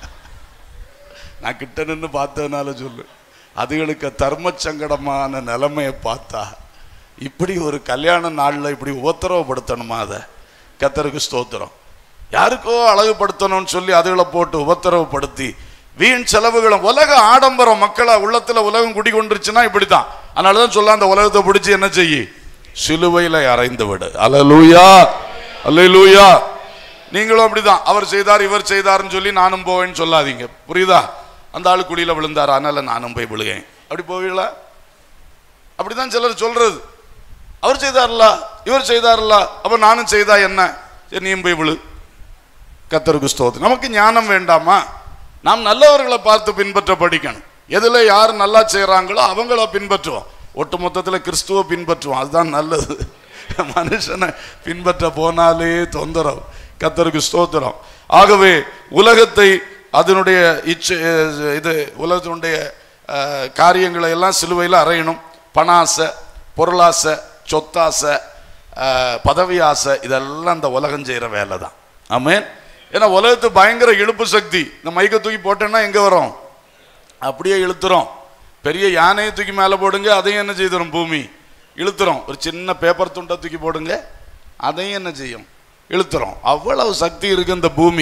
நான் கிட்ட நின்று பார்த்ததுனால சொல்லு அதுகளுக்கு தர்ம சங்கடமான நிலைமையை பார்த்தா இப்படி ஒரு கல்யாண நாளில் இப்படி உபத்திரவப்படுத்தணுமா அதை கத்தருக்கு ஸ்தோத்திரம் யாருக்கோ அழகுபடுத்தணும்னு சொல்லி அதுகளை போட்டு உபத்திரவப்படுத்தி வீண் செலவுகளும் உலக ஆடம்பரம் மக்களை உள்ளத்துல உலகம் குடிகொண்டுருச்சுன்னா இப்படித்தான் அதனால தான் சொல்ல அந்த உலகத்தை பிடிச்சி என்ன செய்யி சிலுவையில அறைந்து விடு அல்லேலூயா அல்லேலூயா நீங்களும் அப்படிதான் அவர் செய்தார் இவர் செய்தார்னு சொல்லி நானும் போவேன்னு சொல்லாதீங்க புரியுதா அந்த ஆளு குழியில விழுந்தார் அதனால நானும் போய் விழுகேன் அப்படி போவீங்களா அப்படிதான் சிலர் சொல்றது அவர் செய்தார்ல இவர் செய்தார்ல அப்ப நானும் செய்தா என்ன சரி நீயும் போய் விழு கத்தருக்கு ஸ்தோத்திரம் நமக்கு ஞானம் வேண்டாமா நாம் நல்லவர்களை பார்த்து பின்பற்ற படிக்கணும் எதுல யார் நல்லா செய்றாங்களோ அவங்கள பின்பற்றுவோம் ஒட்டு மொத்தத்துல கிறிஸ்துவ பின்பற்றுவோம் அதுதான் நல்லது மனுஷனை பின்பற்ற போனாலே தொந்தரவு கத்தருக்கு ஸ்தோத்திரம் ஆகவே உலகத்தை அதனுடைய இச்சை இது உலகத்தினுடைய அஹ், காரியங்களை எல்லாம் சிலுவையில் அறையணும் பண ஆசை பொருளாசை சொத்தாசை அஹ், பதவி ஆசை இதெல்லாம் இந்த உலகம் செய்கிற வேலை தான் ஆமென் ஏன்னா உலகத்து பயங்கர இழுப்பு சக்தி இந்த மைக்கை தூக்கி போட்டேன்னா எங்கே வரும் அப்படியே இழுத்துறோம் பெரிய யானையை தூக்கி மேலே போடுங்க அதையும் என்ன செய்துரும் பூமி இழுத்துறோம் ஒரு சின்ன பேப்பர் துண்டை தூக்கி போடுங்க அதையும் என்ன செய்யும் இழுத்துறோம் அவ்வளவு சக்தி இருக்கு இந்த பூமிக்கு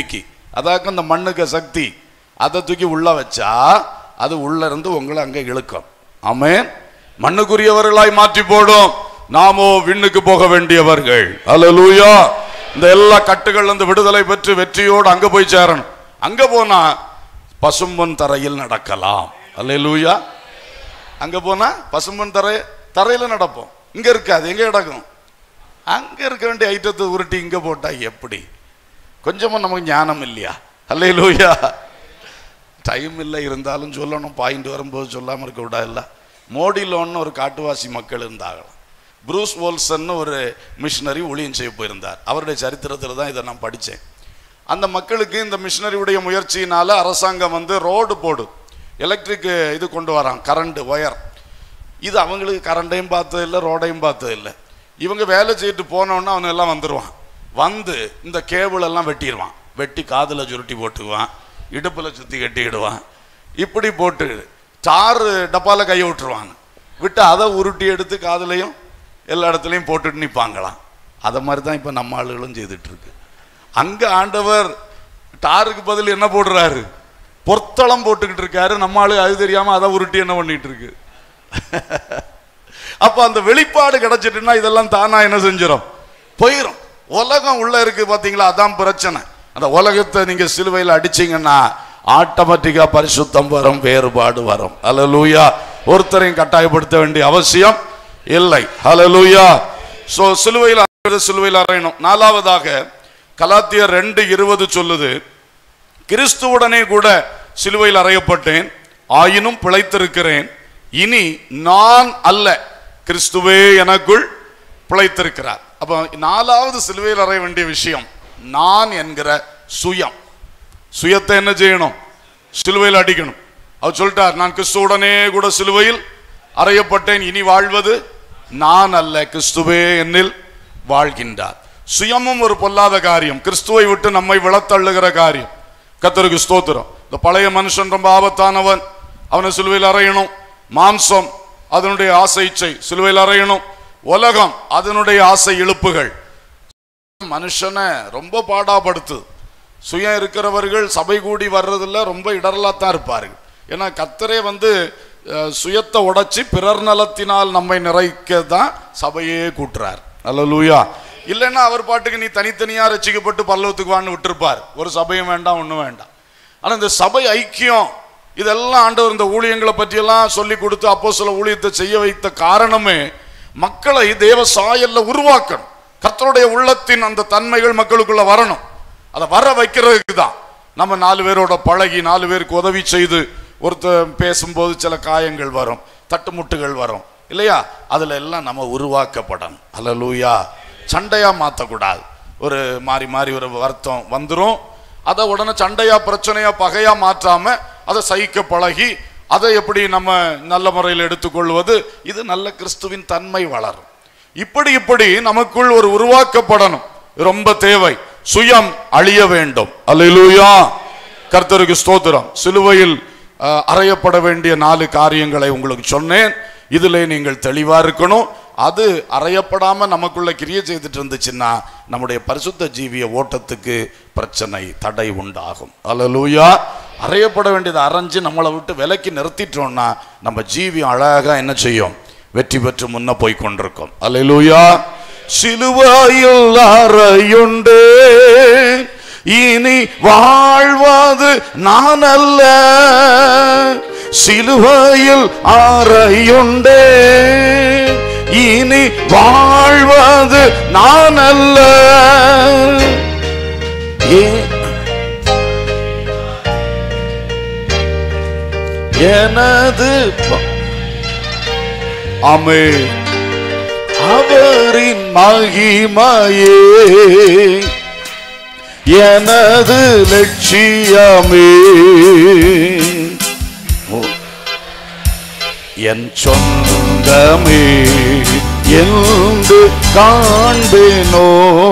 அதாக்க அந்த மண்ணுக்கு சக்தி அதை தூக்கி உள்ள வச்சா அது உள்ள இருந்து உங்களை அங்க இழுக்கும் ஆமென் மண்ணுக்குரியவர்களாய் மாற்றி போடும் நாமோ விண்ணுக்கு போக வேண்டியவர்கள் அல்லேலூயா இந்த எல்லா கட்டுகள் இருந்து விடுதலை பெற்று வெற்றியோடு அங்க போய் சேரணும் அங்க போனா பசும்பொன் தரையில் நடக்கலாம் அல்லேலூயா அங்க போனா பசும்பொன் தரை தரையில நடப்போம் இங்க இருக்காது எங்க கிடக்கும் அங்க இருக்க வேண்டிய ஐட்டத்தை உருட்டி இங்க போட்டா எப்படி கொஞ்சமும் நமக்கு ஞானம் இல்லையா அல்லேலூயா டைம் இல்லை இருந்தாலும் சொல்லணும் பாயிண்ட் வரும்போது சொல்லாமல் இருக்க விடாதுல்ல மோடிலோன்னு ஒரு காட்டுவாசி மக்கள் இருந்தாங்களாம் ப்ரூஸ் வோல்சன்னு ஒரு மிஷினரி ஊழியம் செய்ய போயிருந்தார் அவருடைய சரித்திரத்தில் தான் இதை நான் படித்தேன் அந்த மக்களுக்கு இந்த மிஷினரியுடைய முயற்சியினால அரசாங்கம் வந்து ரோடு போடு எலக்ட்ரிக் இது கொண்டு வரான் கரண்ட் ஒயர் இது அவங்களுக்கு கரண்டையும் பார்த்தது இல்லை ரோடையும் பார்த்தது இல்லை இவங்க வேலை செய்துட்டு போனோன்னா அவன் எல்லாம் வந்துடுவான் வந்து இந்த கேபிள் எல்லாம் வெட்டிடுவான் வெட்டி காதில் சுருட்டி போட்டுக்குவான் இடுப்பில் சுற்றி கட்டிக்கிடுவான் இப்படி போட்டு தாறு டப்பால கையை விட்டுருவாங்க விட்டு அதை உருட்டி எடுத்து காதுலையும் எல்லா இடத்துலையும் போட்டுட்டு நிற்பாங்களாம் அதை மாதிரி தான் இப்போ நம்ம ஆளுகளும் செய்துட்டு இருக்கு அங்கே ஆண்டவர் டாருக்கு பதில் என்ன போடுறாரு பொத்தளம் போட்டுக்கிட்டு இருக்காரு நம்ம ஆளு அது தெரியாம அதை உருட்டி என்ன பண்ணிட்டு இருக்கு அப்ப அந்த வெளிப்பாடு கிடைச்சிட்டுன்னா இதெல்லாம் தானா என்ன செஞ்சிடும் போயிடும் உலகம் உள்ள இருக்கு பாத்தீங்களா அதான் பிரச்சனை அந்த உலகத்தை நீங்க சிலுவையில் அடிச்சீங்கன்னா ஆட்டோமேட்டிக்கா பரிசுத்தம் வரும் வேறுபாடு வரும் ஹalleluya ஒருத்தரையும் கட்டாயப்படுத்த வேண்டிய அவசியம் இல்லை ஹalleluya சோ சிலுவையில் அறைவது சிலுவையில் அறையணும் நாலாவதாக கலாத்தியர் ரெண்டு இருபது சொல்லுது கிறிஸ்துவுடனே கூட சிலுவையில் அறையப்பட்டேன் ஆயினும் பிழைத்திருக்கிறேன் இனி நான் அல்ல கிறிஸ்துவே எனக்குள் பிழைத்திருக்கிறார் அப்போ நாலாவது சிலுவையில் அறைய வேண்டிய விஷயம் நான் என்கிற சுயம் சுயத்தை என்ன செய்யணும் சிலுவையில் அடிக்கணும் அவர் சொல்லிட்டார் நான் கிறிஸ்துவுடனே கூட சிலுவையில் அறையப்பட்டேன் இனி வாழ்வது நான் அல்ல கிறிஸ்துவே என்னில் வாழ்கின்றார் சுயமும் ஒரு பொல்லாத காரியம் கிறிஸ்துவை விட்டு நம்மை விழத்தள்ளுகிற காரியம் கத்தருக்கு ஸ்தோத்திரம் இந்த பழைய மனுஷன் ரொம்ப ஆபத்தானவன் அவனை சிலுவையில் அறையணும் மாம்சம் அதனுடைய ஆசை இச்சை சிலுவையில் அறையணும் உலகம் அதனுடைய ஆசை இழுப்புகள் மனுஷனை ரொம்ப பாடாப்படுத்துது சுயம் இருக்கிறவர்கள் சபை கூடி வர்றதில்ல ரொம்ப இடரலாத்தான் இருப்பார்கள் ஏன்னா கத்தரே வந்து அஹ், சுயத்தை உடைச்சி பிறர் நலத்தினால் நம்மை நிறைக்க தான் சபையே கூட்டுறார் அல்லூயா இல்லைன்னா அவர் பாட்டுக்கு நீ தனித்தனியா ரசிக்கப்பட்டு பல்லவத்துக்கு வான்னு விட்டுருப்பார் ஒரு சபையும் வேண்டாம் ஒன்றும் வேண்டாம் ஆனா இந்த சபை ஐக்கியம் இதெல்லாம் ஆண்டவர் இந்த ஊழியங்களை பற்றியெல்லாம் சொல்லி கொடுத்து அப்போ சில ஊழியத்தை செய்ய வைத்த காரணமே மக்களை தேவ சாயல்ல உருவாக்கணும் கர்த்தருடைய உள்ளத்தின் அந்த தன்மைகள் மக்களுக்குள்ள வரணும் அதை வர வைக்கிறதுக்கு தான் நம்ம நாலு பேரோட பழகி நாலு பேருக்கு உதவி செய்து ஒருத்தர் பேசும்போது சில காயங்கள் வரும் தட்டுமுட்டுகள் வரும் இல்லையா அதுல எல்லாம் நம்ம உருவாக்கப்படணும் அல்லலூயா சண்டையா மாத்தக்கூடாது ஒரு மாறி மாறி ஒரு வருத்தம் வந்துரும் அதை உடனே சண்டையா பிரச்சனையா பகையா மாற்றாம அதை சகிக்க பழகி அதை எப்படி நம்ம நல்ல முறையில் எடுத்துக்கொள்வது இது நல்ல கிறிஸ்துவின் தன்மை வளரும் இப்படி இப்படி நமக்குள் ஒரு உருவாக்கப்படணும் ரொம்ப தேவை சுயம் அழிய வேண்டும் அல்லேலூயா கர்த்தருக்கு ஸ்தோத்திரம் சிலுவையில் அஹ், அறையப்பட வேண்டிய நாலு காரியங்களை உங்களுக்கு சொன்னேன் இதிலே நீங்கள் தெளிவா இருக்கணும் அது அறையப்படாம நமக்குள்ள கிரியை செய்துட்டு இருந்துச்சுன்னா நம்முடைய பரிசுத்த ஜீவிய ஓட்டத்துக்கு பிரச்சனை தடை உண்டாகும் அல்லேலூயா அறையப்பட வேண்டியதை அரைஞ்சு நம்மளை விட்டு விலக்கி நிறுத்திட்டோம்னா நம்ம ஜீவியம் அழகா என்ன செய்யும் வெற்றி பெற்று முன்ன போய் கொண்டிருக்கும் அல்லேலூயா சிலுவையில் அறையுண்டு இனி வாழ்வது நான் அல்ல சிலுவையில் அறையுண்டே இனி வாழ்வது நான் அல்ல ஏ- எனது ப- அமே அவரின் மகிமையே எனது லட்சியமே ஓ. என் சொந்தமே என்று காண்பேனோ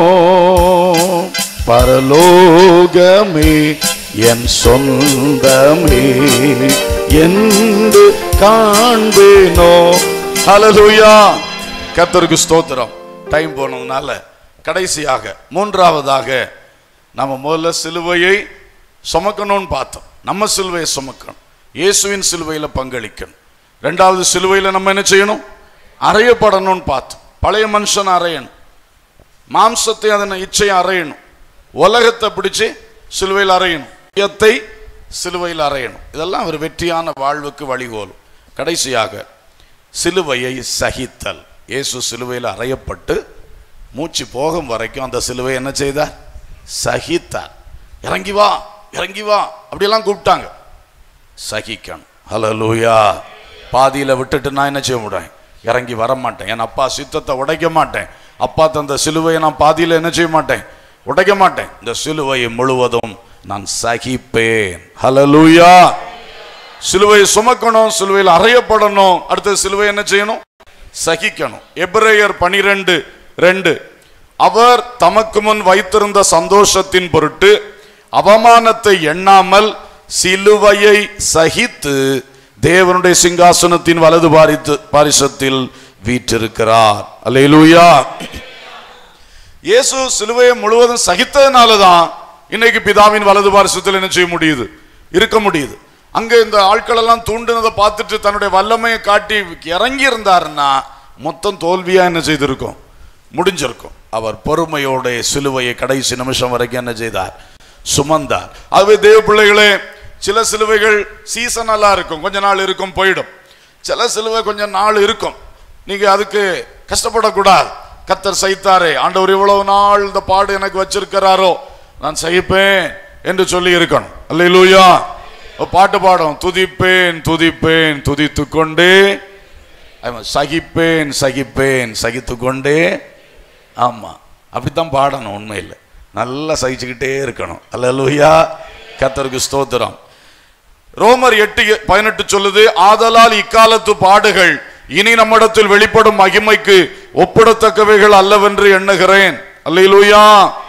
பரலோகமே என் சொந்தமே என்று காண்பேனோ ஹalleluya கர்த்தருக்கு ஸ்தோத்திரம் டைம் போனதுனால கடைசியாக மூன்றாவதாக நம்ம முதல்ல சிலுவையை சுமக்கணும்னு பார்த்தோம் நம்ம சிலுவையை சுமக்கணும் இயேசுவின் சிலுவையில் பங்களிக்கணும் ரெண்டாவது சிலுவையில் நம்ம என்ன செய்யணும் அறையப்படணும்னு பார்த்தோம் பழைய மனுஷன் அறையணும் மாம்சத்தை அதனை இச்சையை அறையணும் உலகத்தை பிடிச்சு சிலுவையில் அறையணும் இதயத்தை சிலுவையில் அறையணும் இதெல்லாம் ஒரு வெற்றியான வாழ்வுக்கு வழிகோலும் கடைசியாக சிலுவையை சகித்தல் இயேசு சிலுவையில் அறையப்பட்டு மூச்சு போகும் வரைக்கும் அந்த சிலுவை என்ன செய்தார் சகித்தார் இறங்கி வா இறங்கி வா அப்படியெல்லாம் கூப்பிட்டாங்க சகிக்கணும் ஹலலூயா பாதியில் விட்டுட்டு நான் என்ன செய்ய முடியும் இறங்கி வர மாட்டேன் என் அப்பா சித்தத்தை உடைக்க மாட்டேன் அப்பா தந்த சிலுவையை நான் பாதியில் என்ன செய்ய மாட்டேன் உடைக்க மாட்டேன் இந்த சிலுவையை முழுவதும் நான் சகிப்பேன் ஹலலூயா சிலுவையை சுமக்கணும் சிலுவையில் அறையப்படணும் அடுத்த சிலுவை என்ன செய்யணும் சகிக்கணும் எபிரேயர் பனிரெண்டு ரெண்டு அவர் தமக்கு முன் வைத்திருந்த சந்தோஷத்தின் பொருட்டு அவமானத்தை எண்ணாமல் சிலுவையை சகித்து தேவனுடைய சிங்காசனத்தின் வலது பாரித்து பாரிசத்தில் வீற்றிருக்கிறார் அல்லேலூயா இயேசு சிலுவையை முழுவதும் சகித்ததுனால தான் இன்னைக்கு பிதாவின் வலது பாரிசத்தில் என்ன செய்ய முடியுது இருக்க முடியுது அங்க இந்த ஆட்கள் எல்லாம் தூண்டினதை பார்த்துட்டு தன்னுடைய வல்லமையை காட்டி இறங்கி இருந்தாருன்னா மொத்தம் தோல்வியா என்ன செய்திருக்கும் முடிஞ்சிருக்கும் அவர் பொறுமையோட சிலுவையை கடைசி நிமிஷம் வரைக்கும் என்ன செய்தார் சுமந்தார் அதுவே தேவ பிள்ளைகளே சில சிலுவைகள் சீசனலா இருக்கும் கொஞ்ச நாள் இருக்கும் போயிடும் சில சிலுவை கொஞ்சம் நாள் இருக்கும் நீங்க அதுக்கு கஷ்டப்படக்கூடாது கத்தர் சைத்தாரே ஆண்டவர் இவ்வளவு நாள் இந்த பாடு எனக்கு வச்சிருக்கிறாரோ நான் சகிப்பேன் என்று சொல்லி இருக்கணும் அல்லேலூயா ஒரு பாட்டு பாடும் துதிப்பேன் துதிப்பேன் துதித்து கொண்டே ஆமா, சகிப்பேன் சகிப்பேன் சகித்து கொண்டே ஆமா அப்படித்தான் பாடணும் உண்மையில் நல்லா சகிச்சுக்கிட்டே இருக்கணும் அல்லேலூயா கத்தருக்கு ஸ்தோத்திரம் ரோமர் எட்டு பதினெட்டு சொல்லுது ஆதலால் இக்காலத்து பாடுகள் இனி நம்மிடத்தில் வெளிப்படும் மகிமைக்கு ஒப்பிடத்தக்கவைகள் அல்லவென்று எண்ணுகிறேன் அல்லேலூயா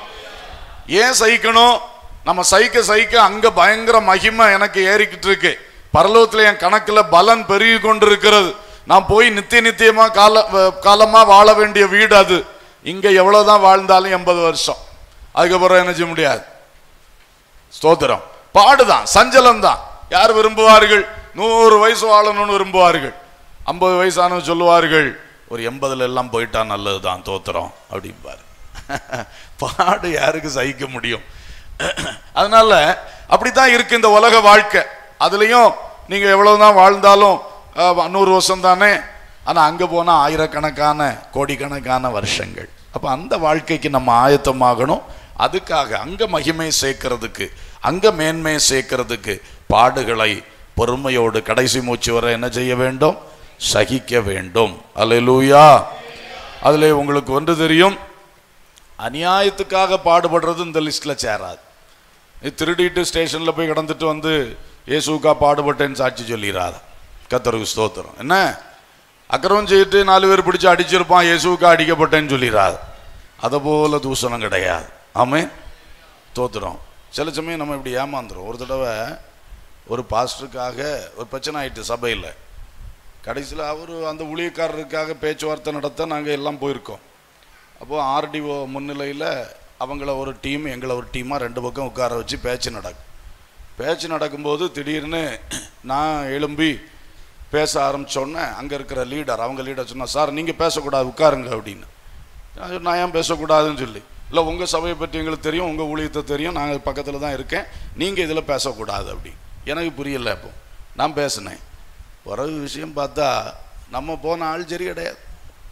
ஏன் சகிக்கணும் நம்ம சகிக்க சகிக்க அங்க பயங்கர மகிமை எனக்கு ஏறிக்கிட்டு இருக்கு பரலோகத்துல என் கணக்குல பலன் பெருகி கொண்டிருக்கிறது நான் போய் நித்திய நித்தியமா கால வ- காலமா வாழ வேண்டிய வீடு அது இங்க எவ்வளவுதான் வாழ்ந்தாலும் எண்பது வருஷம் அதுக்கப்புறம் என்ன செய்ய முடியாது ஸ்தோத்திரம் பாடுதான் சஞ்சலம் தான் யார் விரும்புவார்கள் நூறு வயசு வாழணும்னு விரும்புவார்கள் ஐம்பது வயசானவங்க சொல்லுவார்கள் ஒரு எண்பதுல எல்லாம் போயிட்டா நல்லதுதான் தோத்திரம் அப்படிம்பாரு பாடு யாருக்கு சகிக்க முடியும் அதனால அப்படித்தான் இருக்கு இந்த உலக வாழ்க்கை அதுலயும் நீங்க எவ்வளவுதான் வாழ்ந்தாலும் அஹ், நூறு வருஷம் தானே ஆனா அங்க போனா ஆயிரக்கணக்கான கோடிக்கணக்கான வருஷங்கள் அப்ப அந்த வாழ்க்கைக்கு நம்ம ஆயத்தமாகணும் அதுக்காக அங்க மகிமை சேர்க்கிறதுக்கு அங்க மேன்மை சேர்க்கிறதுக்கு பாடுகளை பொறுமையோடு கடைசி மூச்சு வரை என்ன செய்ய வேண்டும் சகிக்க வேண்டும் அல்லேலூயா அதுல உங்களுக்கு ஒன்று தெரியும் அநியாயத்துக்காக பாடுபடுறது இந்த லிஸ்ட்ல சேராது நீ திருடிட்டு ஸ்டேஷன்ல போய் கிடந்துட்டு வந்து இயேசுக்கா பாடுபட்டேன்னு சாட்சி சொல்லிடாத கத்தருக்கு ஸ்தோத்திரம் என்ன அக்கிரமம் செய்துட்டு நாலு பேர் பிடிச்சு அடிச்சிருப்பான் இயேசுக்கா அடிக்கப்பட்டேன்னு சொல்லிடாது அதை போல தூஷணம் கிடையாது ஆமே தோத்துறோம் சில சமயம் நம்ம இப்படி ஏமாந்துரும் ஒரு தடவை ஒரு பாஸ்டருக்காக ஒரு பிரச்சனை ஆயிட்டு சபையில் கடைசியில் அவர் அந்த ஊழியக்காரருக்காக பேச்சுவார்த்தை நடத்த நாங்கள் எல்லாம் போயிருக்கோம் அப்போது ஆர்டிஓ முன்னிலையில் அவங்கள ஒரு டீம் எங்களை ஒரு டீமாக ரெண்டு பக்கம் உட்கார வச்சு பேச்சு நடக்கும் பேச்சு நடக்கும்போது திடீர்னு நான் எழும்பி பேச ஆரம்பித்தோடனே அங்கே இருக்கிற லீடர் அவங்க லீடர் சொன்னா சார் நீங்கள் பேசக்கூடாது உட்காருங்க அப்படின்னு நான் சொன்னேன், நான் ஏன் பேசக்கூடாதுன்னு சொல்லி இல்லை உங்கள் சபையை பற்றி எங்களுக்கு தெரியும் உங்கள் ஊழியத்தை தெரியும் நாங்கள் பக்கத்தில் தான் இருக்கேன் நீங்கள் இதில் பேசக்கூடாது அப்படி எனக்கு புரியல இப்போ நான் பேசினேன் பிறகு விஷயம் பார்த்தா நம்ம போன ஆள் சரி கிடையாது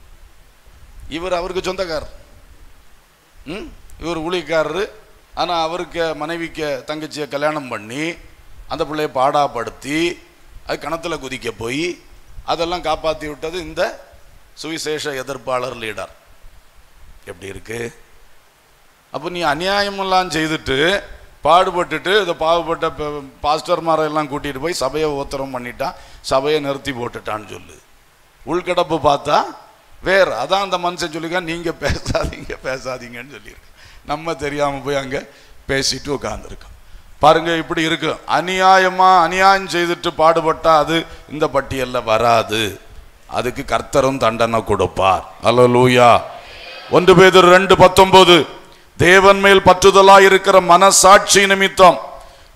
இவர் அவருக்கு சொந்தக்காரர் ம் இவர் ஊழியக்காரரு ஆனால் அவருக்கு மனைவிக்கு தங்கச்சியை கல்யாணம் பண்ணி அந்த பிள்ளைய பாடாப்படுத்தி அது கிணத்துல குதிக்க போய் அதெல்லாம் காப்பாற்றி விட்டது இந்த சுவிசேஷ எதிர்ப்பாளர் லீடர் எப்படி இருக்கு அப்போ நீ அநியாயமெல்லாம் செய்துட்டு பாடுபட்டுட்டு இந்த பாவப்பட்ட ப- பாஸ்டர்மாரெல்லாம் கூட்டிட்டு போய் சபையை உத்தரம் பண்ணிட்டான் சபையை நிறுத்தி போட்டுட்டான்னு சொல்லு உள்கடப்பு பார்த்தா வேற அதான் அந்த மனுஷன் சொல்லிக்க நீங்க பேசாதீங்க பேசாதீங்கன்னு சொல்லியிருக்கு நம்ம தெரியாம போய் அங்க பேசிட்டு உட்கார்ந்துருக்கோம் பாருங்க இப்படி இருக்கு அநியாயமா அநியாயம் செய்துட்டு பாடுபட்டா அது இந்த பட்டியல்ல வராது அதுக்கு கர்த்தரும் தண்டனை கொடுப்பார் அல்லேலூயா ஒன்று பேதர் ரெண்டு பத்தொன்பது தேவன் மேல் பற்றுதலாய் இருக்கிற மனசாட்சி நிமித்தம்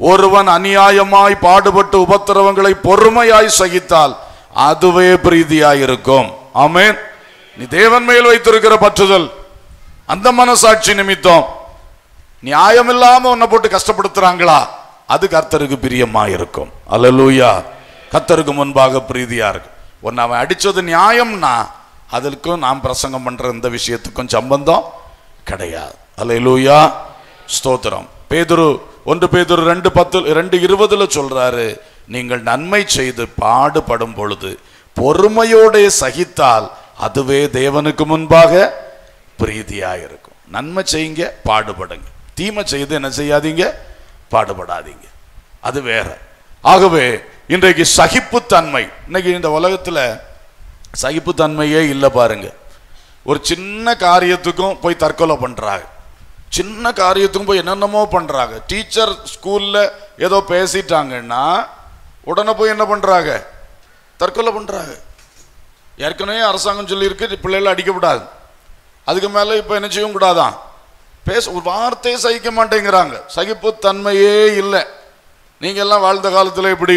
ஒருவன் அநியாயமாய் பாடுபட்டு உபத்திரவங்களை பொறுமையாய் சகித்தால் அதுவே பிரீதியாய் இருக்கும் ஆமென் நீ தேவன் மேல் வைத்திருக்கிற பற்றுதல் அந்த மனசாட்சி நிமித்தம் நியாயமில்லாம உன்னை போட்டு கஷ்டப்படுத்துறாங்களா அது கர்த்தருக்கு பிரியமா இருக்கும் அல்லேலூயா கர்த்தருக்கு முன்பாக பிரீதியா இருக்கு உன்னை அவன் அடிச்சது நியாயம்னா அதற்கும் நாம் பிரசங்கம் பண்ற இந்த விஷயத்துக்கும் சம்பந்தம் கிடையாது அல்லேலூயா ஸ்தோத்திரம் பேதுரு ஒன்று பேதுரு ரெண்டு பத்து ரெண்டு இருபதுல சொல்றாரு நீங்கள் நன்மை செய்து பாடுபடும் பொழுது பொறுமையோடே சகித்தால் அதுவே தேவனுக்கு முன்பாக பிரீதியா இருக்கும் நன்மை செய்யுங்க பாடுபடுங்க தீமை செய்து என்ன செய்யாதீங்க பாடுபடாதீங்க அது வேற ஆகவே இன்றைக்கு சகிப்புத்தன்மை இன்னைக்கு இந்த உலகத்துல சகிப்புத்தன்மையே இல்லை பாருங்க ஒரு சின்ன காரியத்துக்கும் போய் தற்கொலை பண்றாங்க சின்ன காரியத்துக்கும் போய் என்னென்னமோ பண்றாங்க டீச்சர் ஸ்கூல்ல ஏதோ பேசிட்டாங்கன்னா உடனே போய் என்ன பண்றாங்க தற்கொலை பண்றாங்க ஏற்கனவே அரசாங்கம் சொல்லியிருக்கு பிள்ளைகளை அடிக்கப்படாது அதுக்கு மேலே இப்போ என்ன செய்யவும் கூடாதான் பேச ஒரு வார்த்தையை சகிக்க மாட்டேங்கிறாங்க சகிப்புத்தன்மையே இல்லை நீங்க எல்லாம் வாழ்ந்த காலத்தில் எப்படி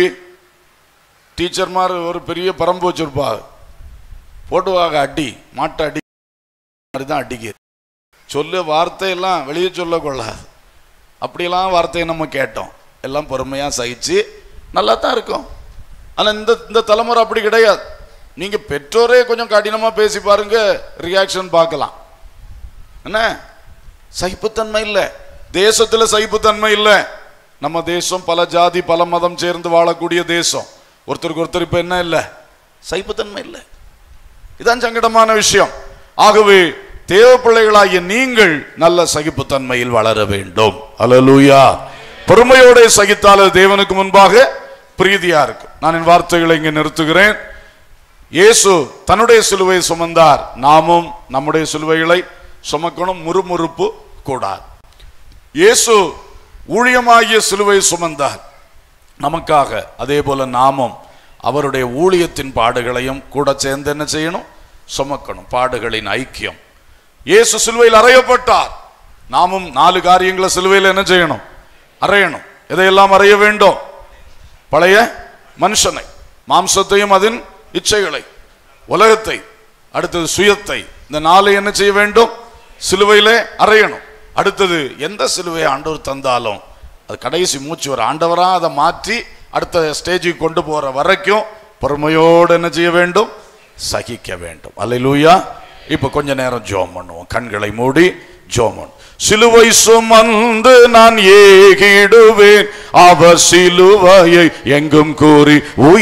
டீச்சர்மார் ஒரு பெரிய பரம்பு வச்சிருப்பாங்க போட்டுவாங்க அடி மாட்டை அடி மாதிரி தான் அடிக்கு சொல்ல வார்த்தையெல்லாம் வெளியே சொல்லக்கூடாது அப்படியெல்லாம் வார்த்தையை நம்ம கேட்டோம் எல்லாம் பொறுமையாக சகிச்சு நல்லா தான் இருக்கும் ஆனால் இந்த இந்த தலைமுறை அப்படி கிடையாது நீங்கள் பெற்றோரே கொஞ்சம் கடினமாக பேசி பாருங்க ரியாக்ஷன் பார்க்கலாம் என்ன சகிப்புத்தன்மை இல்லை தேசத்தில் சகிப்புத்தன்மை இல்லை நம்ம தேசம் பல ஜாதி பல மதம் சேர்ந்து வாழக்கூடிய தேசம் ஒருத்தருக்கு ஒருத்தர் இப்போ என்ன இல்லை சகிப்புத்தன்மை இல்லை இதான் சங்கடமான விஷயம் ஆகவே தேவ பிள்ளைகளாகிய நீங்கள் நல்ல சகிப்புத்தன்மையில் வளர வேண்டும் அல்லேலூயா பொறுமையோட சகித்தால் அது தேவனுக்கு முன்பாக பிரீதியா இருக்கும் நான் என் வார்த்தைகளை இங்கே நிறுத்துகிறேன் இயேசு தன்னுடைய சிலுவை சுமந்தார் நாமும் நம்முடைய சிலுவைகளை சுமக்கணும் முறுமுறுப்பு கூடாது இயேசு ஊழியமாகிய சிலுவை சுமந்தார் நமக்காக அதே போல நாமும் அவருடைய ஊழியத்தின் பாடுகளையும் கூட சேர்ந்து என்ன செய்யணும் சுமக்கணும் பாடுகளின் ஐக்கியம் இயேசு சிலுவையில் அறையப்பட்டார் நாமும் நாலு காரியங்களை சிலுவையில் என்ன செய்யணும் அறையணும் எதையெல்லாம் அறைய வேண்டும் பழைய மனுஷனை மாம்சத்தையும் அதன் இச்சைகளை உலகத்தை அடுத்தது சுயத்தை இந்த நாளை என்ன செய்ய வேண்டும் சிலுவையிலே அறையணும் அடுத்தது எந்த சிலுவையை ஆண்டவர் தந்தாலும் அது கடைசி மூச்சு வர ஆண்டவரா அதை மாற்றி அடுத்த ஸ்டேஜுக்கு கொண்டு போற வரைக்கும் பொறுமையோடு என்ன செய்ய வேண்டும் சகிக்க வேண்டும் அல்லேலூயா இப்ப கொஞ்ச நேரம் ஜோம் பண்ணுவோம் கண்களை மூடி ஜோம் பண்ணுவோம். சிலுவை சுமந்து நான் ஏகிடுவேன் அவர் சிலுவையை எங்கும் கூறி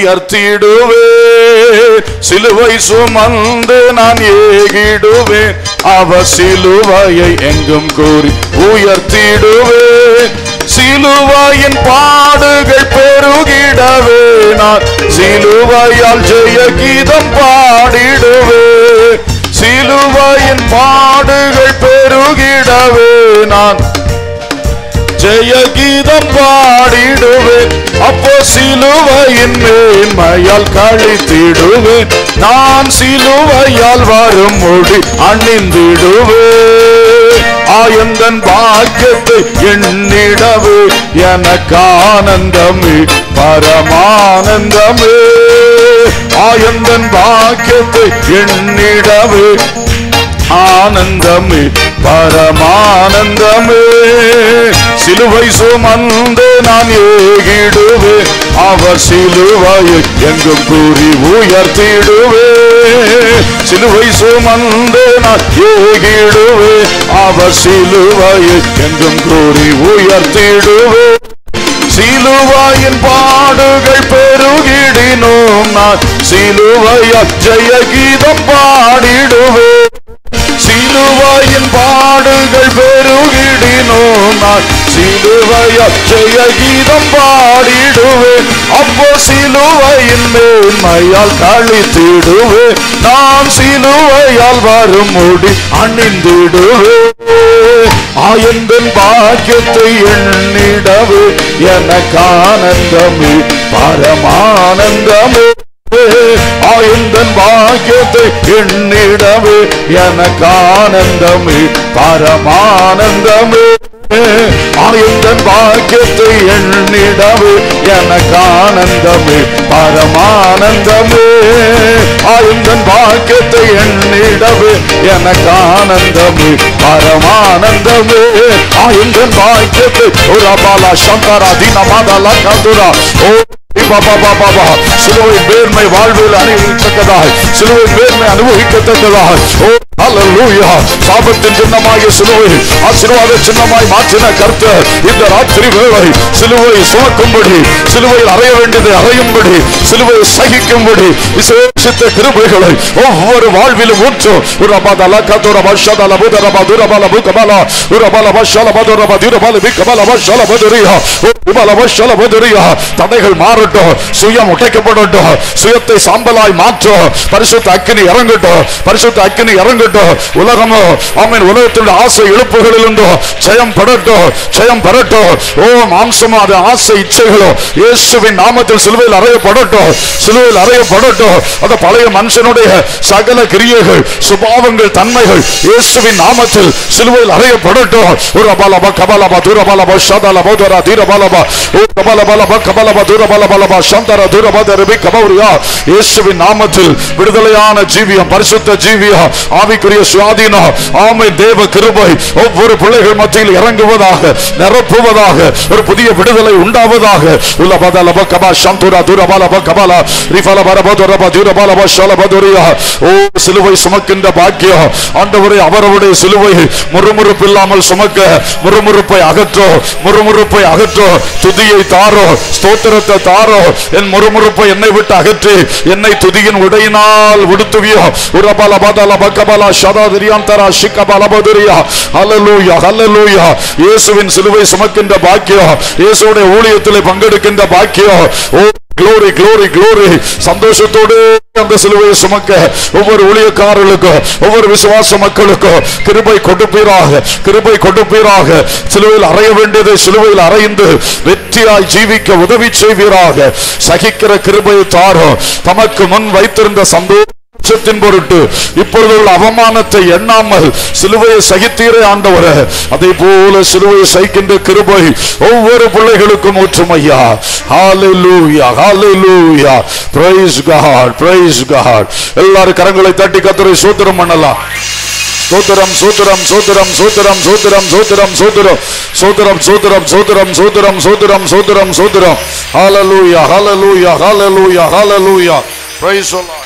உயர்த்திடுவேன் சிலுவை சுமந்து நான் ஏகிடுவேன் அவர் சிலுவையை எங்கும் கூறி உயர்த்திடுவேன் சிலுவையின் பாடுகள் பெருகிடவே நான் சிலுவையால் ஜெய கீதம் பாடிடுவேன் சிலுவையின் பாடுகள் பெருகிடவே நான் ஜெய கீதம் பாடிடுவேன் அப்போ சிலுவையின் மேன்மையால் கழித்திடுவேன் நான் சிலுவையால் வரும் மொழி அணிந்திடுவேன் ஆயந்தன் பாக்கியத்தை எண்ணிடவே எனக்கு ஆனந்தமே பரமானந்தமே ஆயந்தன் பாக்கியத்தை எண்ணிடவே ஆனந்தமே பரமானந்தமே சிலுவை சுமந்து நான் ஏகிடுவே அவர் சிலுவையை எங்கும் கூறி உயர்த்திடுவே சிலுவை சுமந்து நான் ஏகிடுவே அவர் சிலுவையை எங்கும் கூறி உயர்த்திடுவே சிலுவாயின் பாடுகள் பெருகிடினோம் நான் சிலுவைய ஜெய கீதம் பாடிடுவேன் சிலுவாயின் பாடுகள் பெருகிடினோம் நான் சிலுவைய ஜெய கீதம் பாடிடுவேன் அப்போ சிலுவையின் மேன்மையால் கழித்திடுவேன் நான் சிலுவையால் வரும் முடி அணிந்திடுவேன் ஆயந்தன் பாக்கியத்தை எண்ணிடவே எனக்கு ஆனந்தமே பரமானந்தமே ஆயந்தன் பாக்கியத்தை எண்ணிடவே எனக்கு ஆனந்தமே பரமானந்தமே ஆயுந்தன் பாக்கியத்தை எண்ணிடவே எனக்கு ஆனந்தமே பரமானந்தமே ஆயுந்தன் பாக்கியத்தை எண்ணிடவே எனக்கு ஆனந்தமே பரமானந்தமே ஆயுந்தன் பாக்கியத்தை ஒரு அபாலா சங்கரா தீனமாதலா கந்துரா ஓ பாபா பாபா பா சிலுவையின் வேர்மை வாழ்வில் அனுபவிக்கத்தக்கதாய் சிலுவையின் வேர்மை அனுபவிக்கத்தக்கதாய் ஓ ஹalleluya சாபத்தின் சின்னமாகிய சிலுவை ஆசீர்வாத சின்னமாய் மாற்றின கர்த்தர் இந்த ராத்திரி வேளை சிலுவை சுமக்கும்படி சிலுவையில் அறைய வேண்டியது அறையும்படி சிலுவையை சகிக்கும்படி விசேஷித்த கிருபைகளை ஒவ்வொரு வாழ்விலும் ஊற்றும் ஒரு அபாதல கதோர பஷதல புதர பதுர பல புகபல ஒரு பல பஷல பதுர பதுர பல பிகபல பஷல பதுரியா உபல பஷல பதுரியா தடைகள் மாறட்டும் சுயம் உடைக்கப்படட்டும் சுயத்தை சாம்பலாய் மாற்றும் பரிசுத்த அக்கினி இறங்கட்டும் பரிசுத்த அக்கினி இறங்கட்டும் உலகமோ ஆமென் உலகத்தினுடைய ஆசை இழுப்புகளில் உண்டோ ஜெயம் படட்டும் ஜெயம் பெறட்டும் ஓ மாம்சமோ அது ஆசை இச்சைகளோ இயேசுவின் நாமத்தில் சிலுவையில் அறையப்படட்டும் சிலுவையில் அறையப்படட்டும் அந்த பழைய மனுஷனுடைய சகல கிரியைகள் சுபாவங்கள் தன்மைகள் இயேசுவின் நாமத்தில் சிலுவையில் அறையப்படட்டும் ஒரு அபாலபா கபாலபா தூரபாலபா ஷாதாலபா தூரா தீரபாலபா ஓ கபாலபாலபா கபாலபா தூரபாலபாலபா சாந்தரா தூரபாத ரபி கபௌரியா இயேசுவின் நாமத்தில் விடுதலையான ஜீவியம் பரிசுத்த ஜீவியம் ஆவிக்குரிய சுவாதீனம் ஆமை தேவ கிருபை ஒவ்வொரு பிள்ளைகள் மத்தியில் இறங்குவதாக நிரப்புவதாக ஒரு புதிய விடுதலை உண்டாவதாக உள்ள பதல பக்கபா சந்துரா தூரபால பக்கபாலா ரிஃபல பரபதுரபா தூரபால ஷலபதுரியா ஓ சிலுவை சுமக்கின்ற பாக்கியம் ஆண்டவரே அவரவருடைய சிலுவை முறுமுறுப்பு இல்லாமல் சுமக்க முறுமுறுப்பை அகற்றோ முறுமுறுப்பை அகற்றோ துதியை தாரோ ஸ்தோத்திரத்தை தாரோ என் முறுமுறுப்பை என்னை விட்டு அகற்றி என்னை துதியின் உடையினால் உடுத்துவியோ உரபல பதல பக்கபல ஷதாதிரியாந்தரா ஷிக்கபல பதுரியா ஹalleluya ஹalleluya இயேசுவின் சிலுவை சுமக்கின்ற பாக்கியம் இயேசுவுடைய ஊழியத்திலே பங்கெடுக்கின்ற பாக்கியம் ஓ glory glory glory சந்தோஷத்தோடு அந்த சிலுவையை சுமக்க ஒவ்வொரு ஊழியக்காரர்களுக்கும் ஒவ்வொரு விசுவாச மக்களுக்கும் கிருபை கொடுப்பீராக கிருபை கொடுப்பீராக சிலுவையில் அறைய வேண்டியதை சிலுவையில் அறைந்து வெற்றியாய் ஜீவிக்க உதவி செய்வீராக சகிக்கிற கிருபையை தாரும் தமக்கு முன் வைத்திருந்த சந்தோஷ பட்சத்தின் பொருட்டு இப்பொழுது உள்ள அவமானத்தை எண்ணாமல் சிலுவையை சகித்தீரே ஆண்டவரே அதே போல சிலுவையை சகிக்கின்ற கிருபை ஒவ்வொரு பிள்ளைகளுக்கும் ஊற்றும் ஐயா ஹalleluya hallelujah praise god praise god எல்லாரும் கரங்களை தட்டி கத்தரை சூத்திரம் பண்ணலாம் சோத்திரம் சோத்திரம் சோத்திரம் சோத்திரம் சோத்திரம் சோத்திரம் சோத்திரம் சோத்திரம் சோத்திரம் சோத்திரம் சோத்திரம் சோத்திரம் சோத்திரம் சோத்திரம் ஹalleluya hallelujah hallelujah hallelujah praise the lord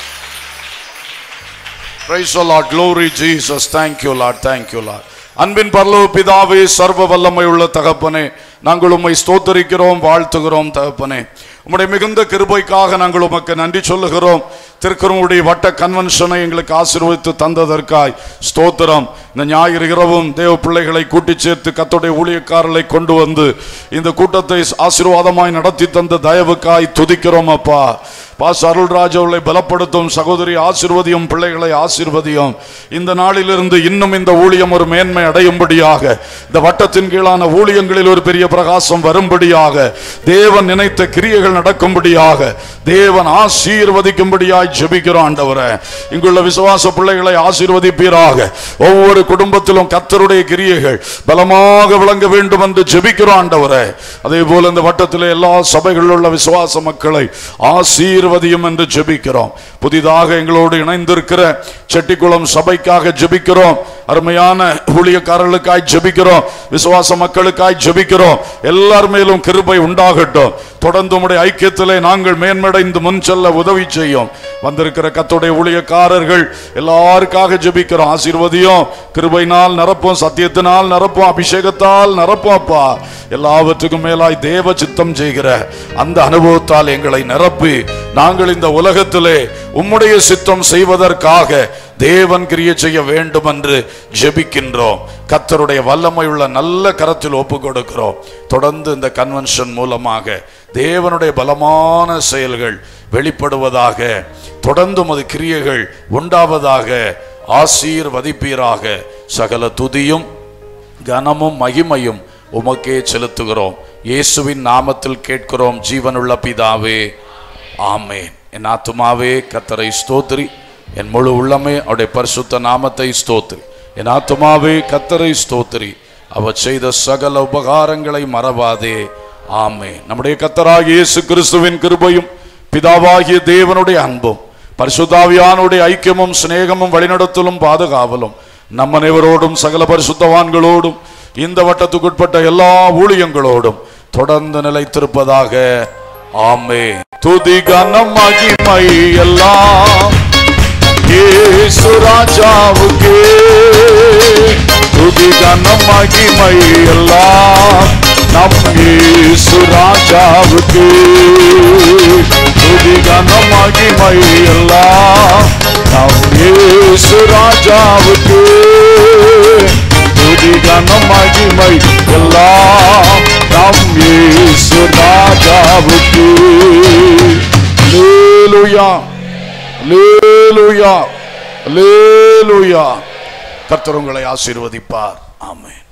Praise the Lord. Glory Jesus. Thank you, Lord. Thank you, Lord. அன்பின் பரலோக பிதாவே சர்வ வல்லமை உள்ள தகப்பனே நாங்கள் உம்மை ஸ்தோத்தரிக்கிறோம் வாழ்த்துகிறோம் தகப்பனே உம்முடைய மிகுந்த கிருபைக்காக நாங்கள் உமக்கு நன்றி சொல்லுகிறோம் திருக்குறளுடைய வட்ட கன்வென்ஷனை எங்களுக்கு ஆசீர்வதித்து தந்ததற்காய் ஸ்தோத்திரம் இந்த ஞாயிறு இரவும் தேவ பிள்ளைகளை கூட்டி சேர்த்து கத்தோடைய ஊழியக்காரர்களை கொண்டு வந்து இந்த கூட்டத்தை ஆசீர்வாதமாய் நடத்தி தந்த தயவுக்காய் துதிக்கிறோம் அப்பா பாஸ் அருள்ராஜ் அவர்களை பலப்படுத்தும் சகோதரி ஆசிர்வதியும் பிள்ளைகளை ஆசிர்வதியும் இந்த நாளிலிருந்து இன்னும் இந்த ஊழியம் ஒரு மேன்மை அடையும்படியாக இந்த வட்டத்தின் கீழான ஊழியங்களில் ஒரு பெரிய பிரகாசம் வரும்படியாக தேவன் நினைத்த கிரியைகள் நடக்கும்படியாக தேவன் ஆசீர்வதிக்கும்படியாய் ஜெபிக்கிறோம் ஆண்டவரே இங்குள்ள விசுவாச பிள்ளைகளை ஆசீர்வதிப்பீராக ஒவ்வொரு குடும்பத்திலும் கத்தருடைய கிரியைகள் பலமாக விளங்க வேண்டும் என்று ஜெபிக்கிறோம் ஆண்டவரே அதே போல இந்த வட்டத்திலே எல்லா சபைகளில் உள்ள விசுவாச மக்களை ஆசீர்வதியும் என்று ஜெபிக்கிறோம் புதிதாக எங்களோடு இணைந்திருக்கிற செட்டிக்குளம் சபைக்காக ஜெபிக்கிறோம் அருமையான ஊழியக்காரர்களுக்காய் ஜெபிக்கிறோம் விசுவாச மக்களுக்காய் ஜெபிக்கிறோம் எல்லார் மேலும் கிருபை உண்டாகட்டும் தொடர்ந்து உம்முடைய ஐக்கியத்திலே நாங்கள் மேன்மடைந்து முன் செல்ல உதவி செய்யும் வந்திருக்கிற கத்தோடைய ஊழியக்காரர்கள் எல்லாருக்காக ஜெபிக்கிறோம் ஆசீர்வதியும் கிருபையினால் நிரப்பும் சத்தியத்தினால் நிரப்பும் அபிஷேகத்தால் நிரப்பும் அப்பா எல்லாவற்றுக்கும் மேலாய் தேவ சித்தம் செய்கிற அந்த அனுபவத்தால் எங்களை நிரப்பி நாங்கள் இந்த உலகத்திலே உம்முடைய சித்தம் செய்வதற்காக தேவன் கிரிய செய்ய வேண்டும் என்று ஜெபிக்கின்றோம் கத்தருடைய வல்லமை உள்ள நல்ல கரத்தில் ஒப்பு கொடுக்கிறோம் தொடர்ந்து இந்த கன்வென்ஷன் மூலமாக தேவனுடைய பலமான செயல்கள் வெளிப்படுவதாக தொடர்ந்து உமது கிரியைகள் உண்டாவதாக ஆசீர்வதிப்பீராக சகல துதியும் கனமும் மகிமையும் உமக்கே செலுத்துகிறோம் இயேசுவின் நாமத்தில் கேட்கிறோம் ஜீவனுள்ள பிதாவே ஆமேன் என் ஆத்துமாவே கத்தரை ஸ்தோத்திரி என் முழு உள்ளமே அவருடைய பரிசுத்த நாமத்தை ஸ்தோத்திரி என் ஆத்துமாவே கத்தரை ஸ்தோத்திரி அவர் செய்த சகல உபகாரங்களை மறவாதே ஆமே நம்முடைய கத்தராகிய இயேசு கிறிஸ்துவின் கிருபையும் பிதாவாகிய தேவனுடைய அன்பும் பரிசுத்தாவியானுடைய ஐக்கியமும் சிநேகமும் வழிநடத்தலும் பாதுகாவலும் நம்ம அனைவரோடும் சகல பரிசுத்தவான்களோடும் இந்த வட்டத்துக்குட்பட்ட எல்லா ஊழியங்களோடும் தொடர்ந்து நிலைத்திருப்பதாக ஆமே துதி கனம் மகிமை எல்லாம் இயேசு ராஜாவுக்கே துதி கனம் மகிமை எல்லாம் நம் இயேசு ராஜாவுக்கே துதி கனம் மகிமை எல்லாம் நம் இயேசு ராஜாவுக்கே துதி கனம் மகிமை எல்லாம் நம் இயேசு ராஜாவுக்கே அல்லேலூயா அல்லேலூயா அல்லேலூயா கர்த்தர் உங்களை ஆசீர்வதிப்பார் ஆமென்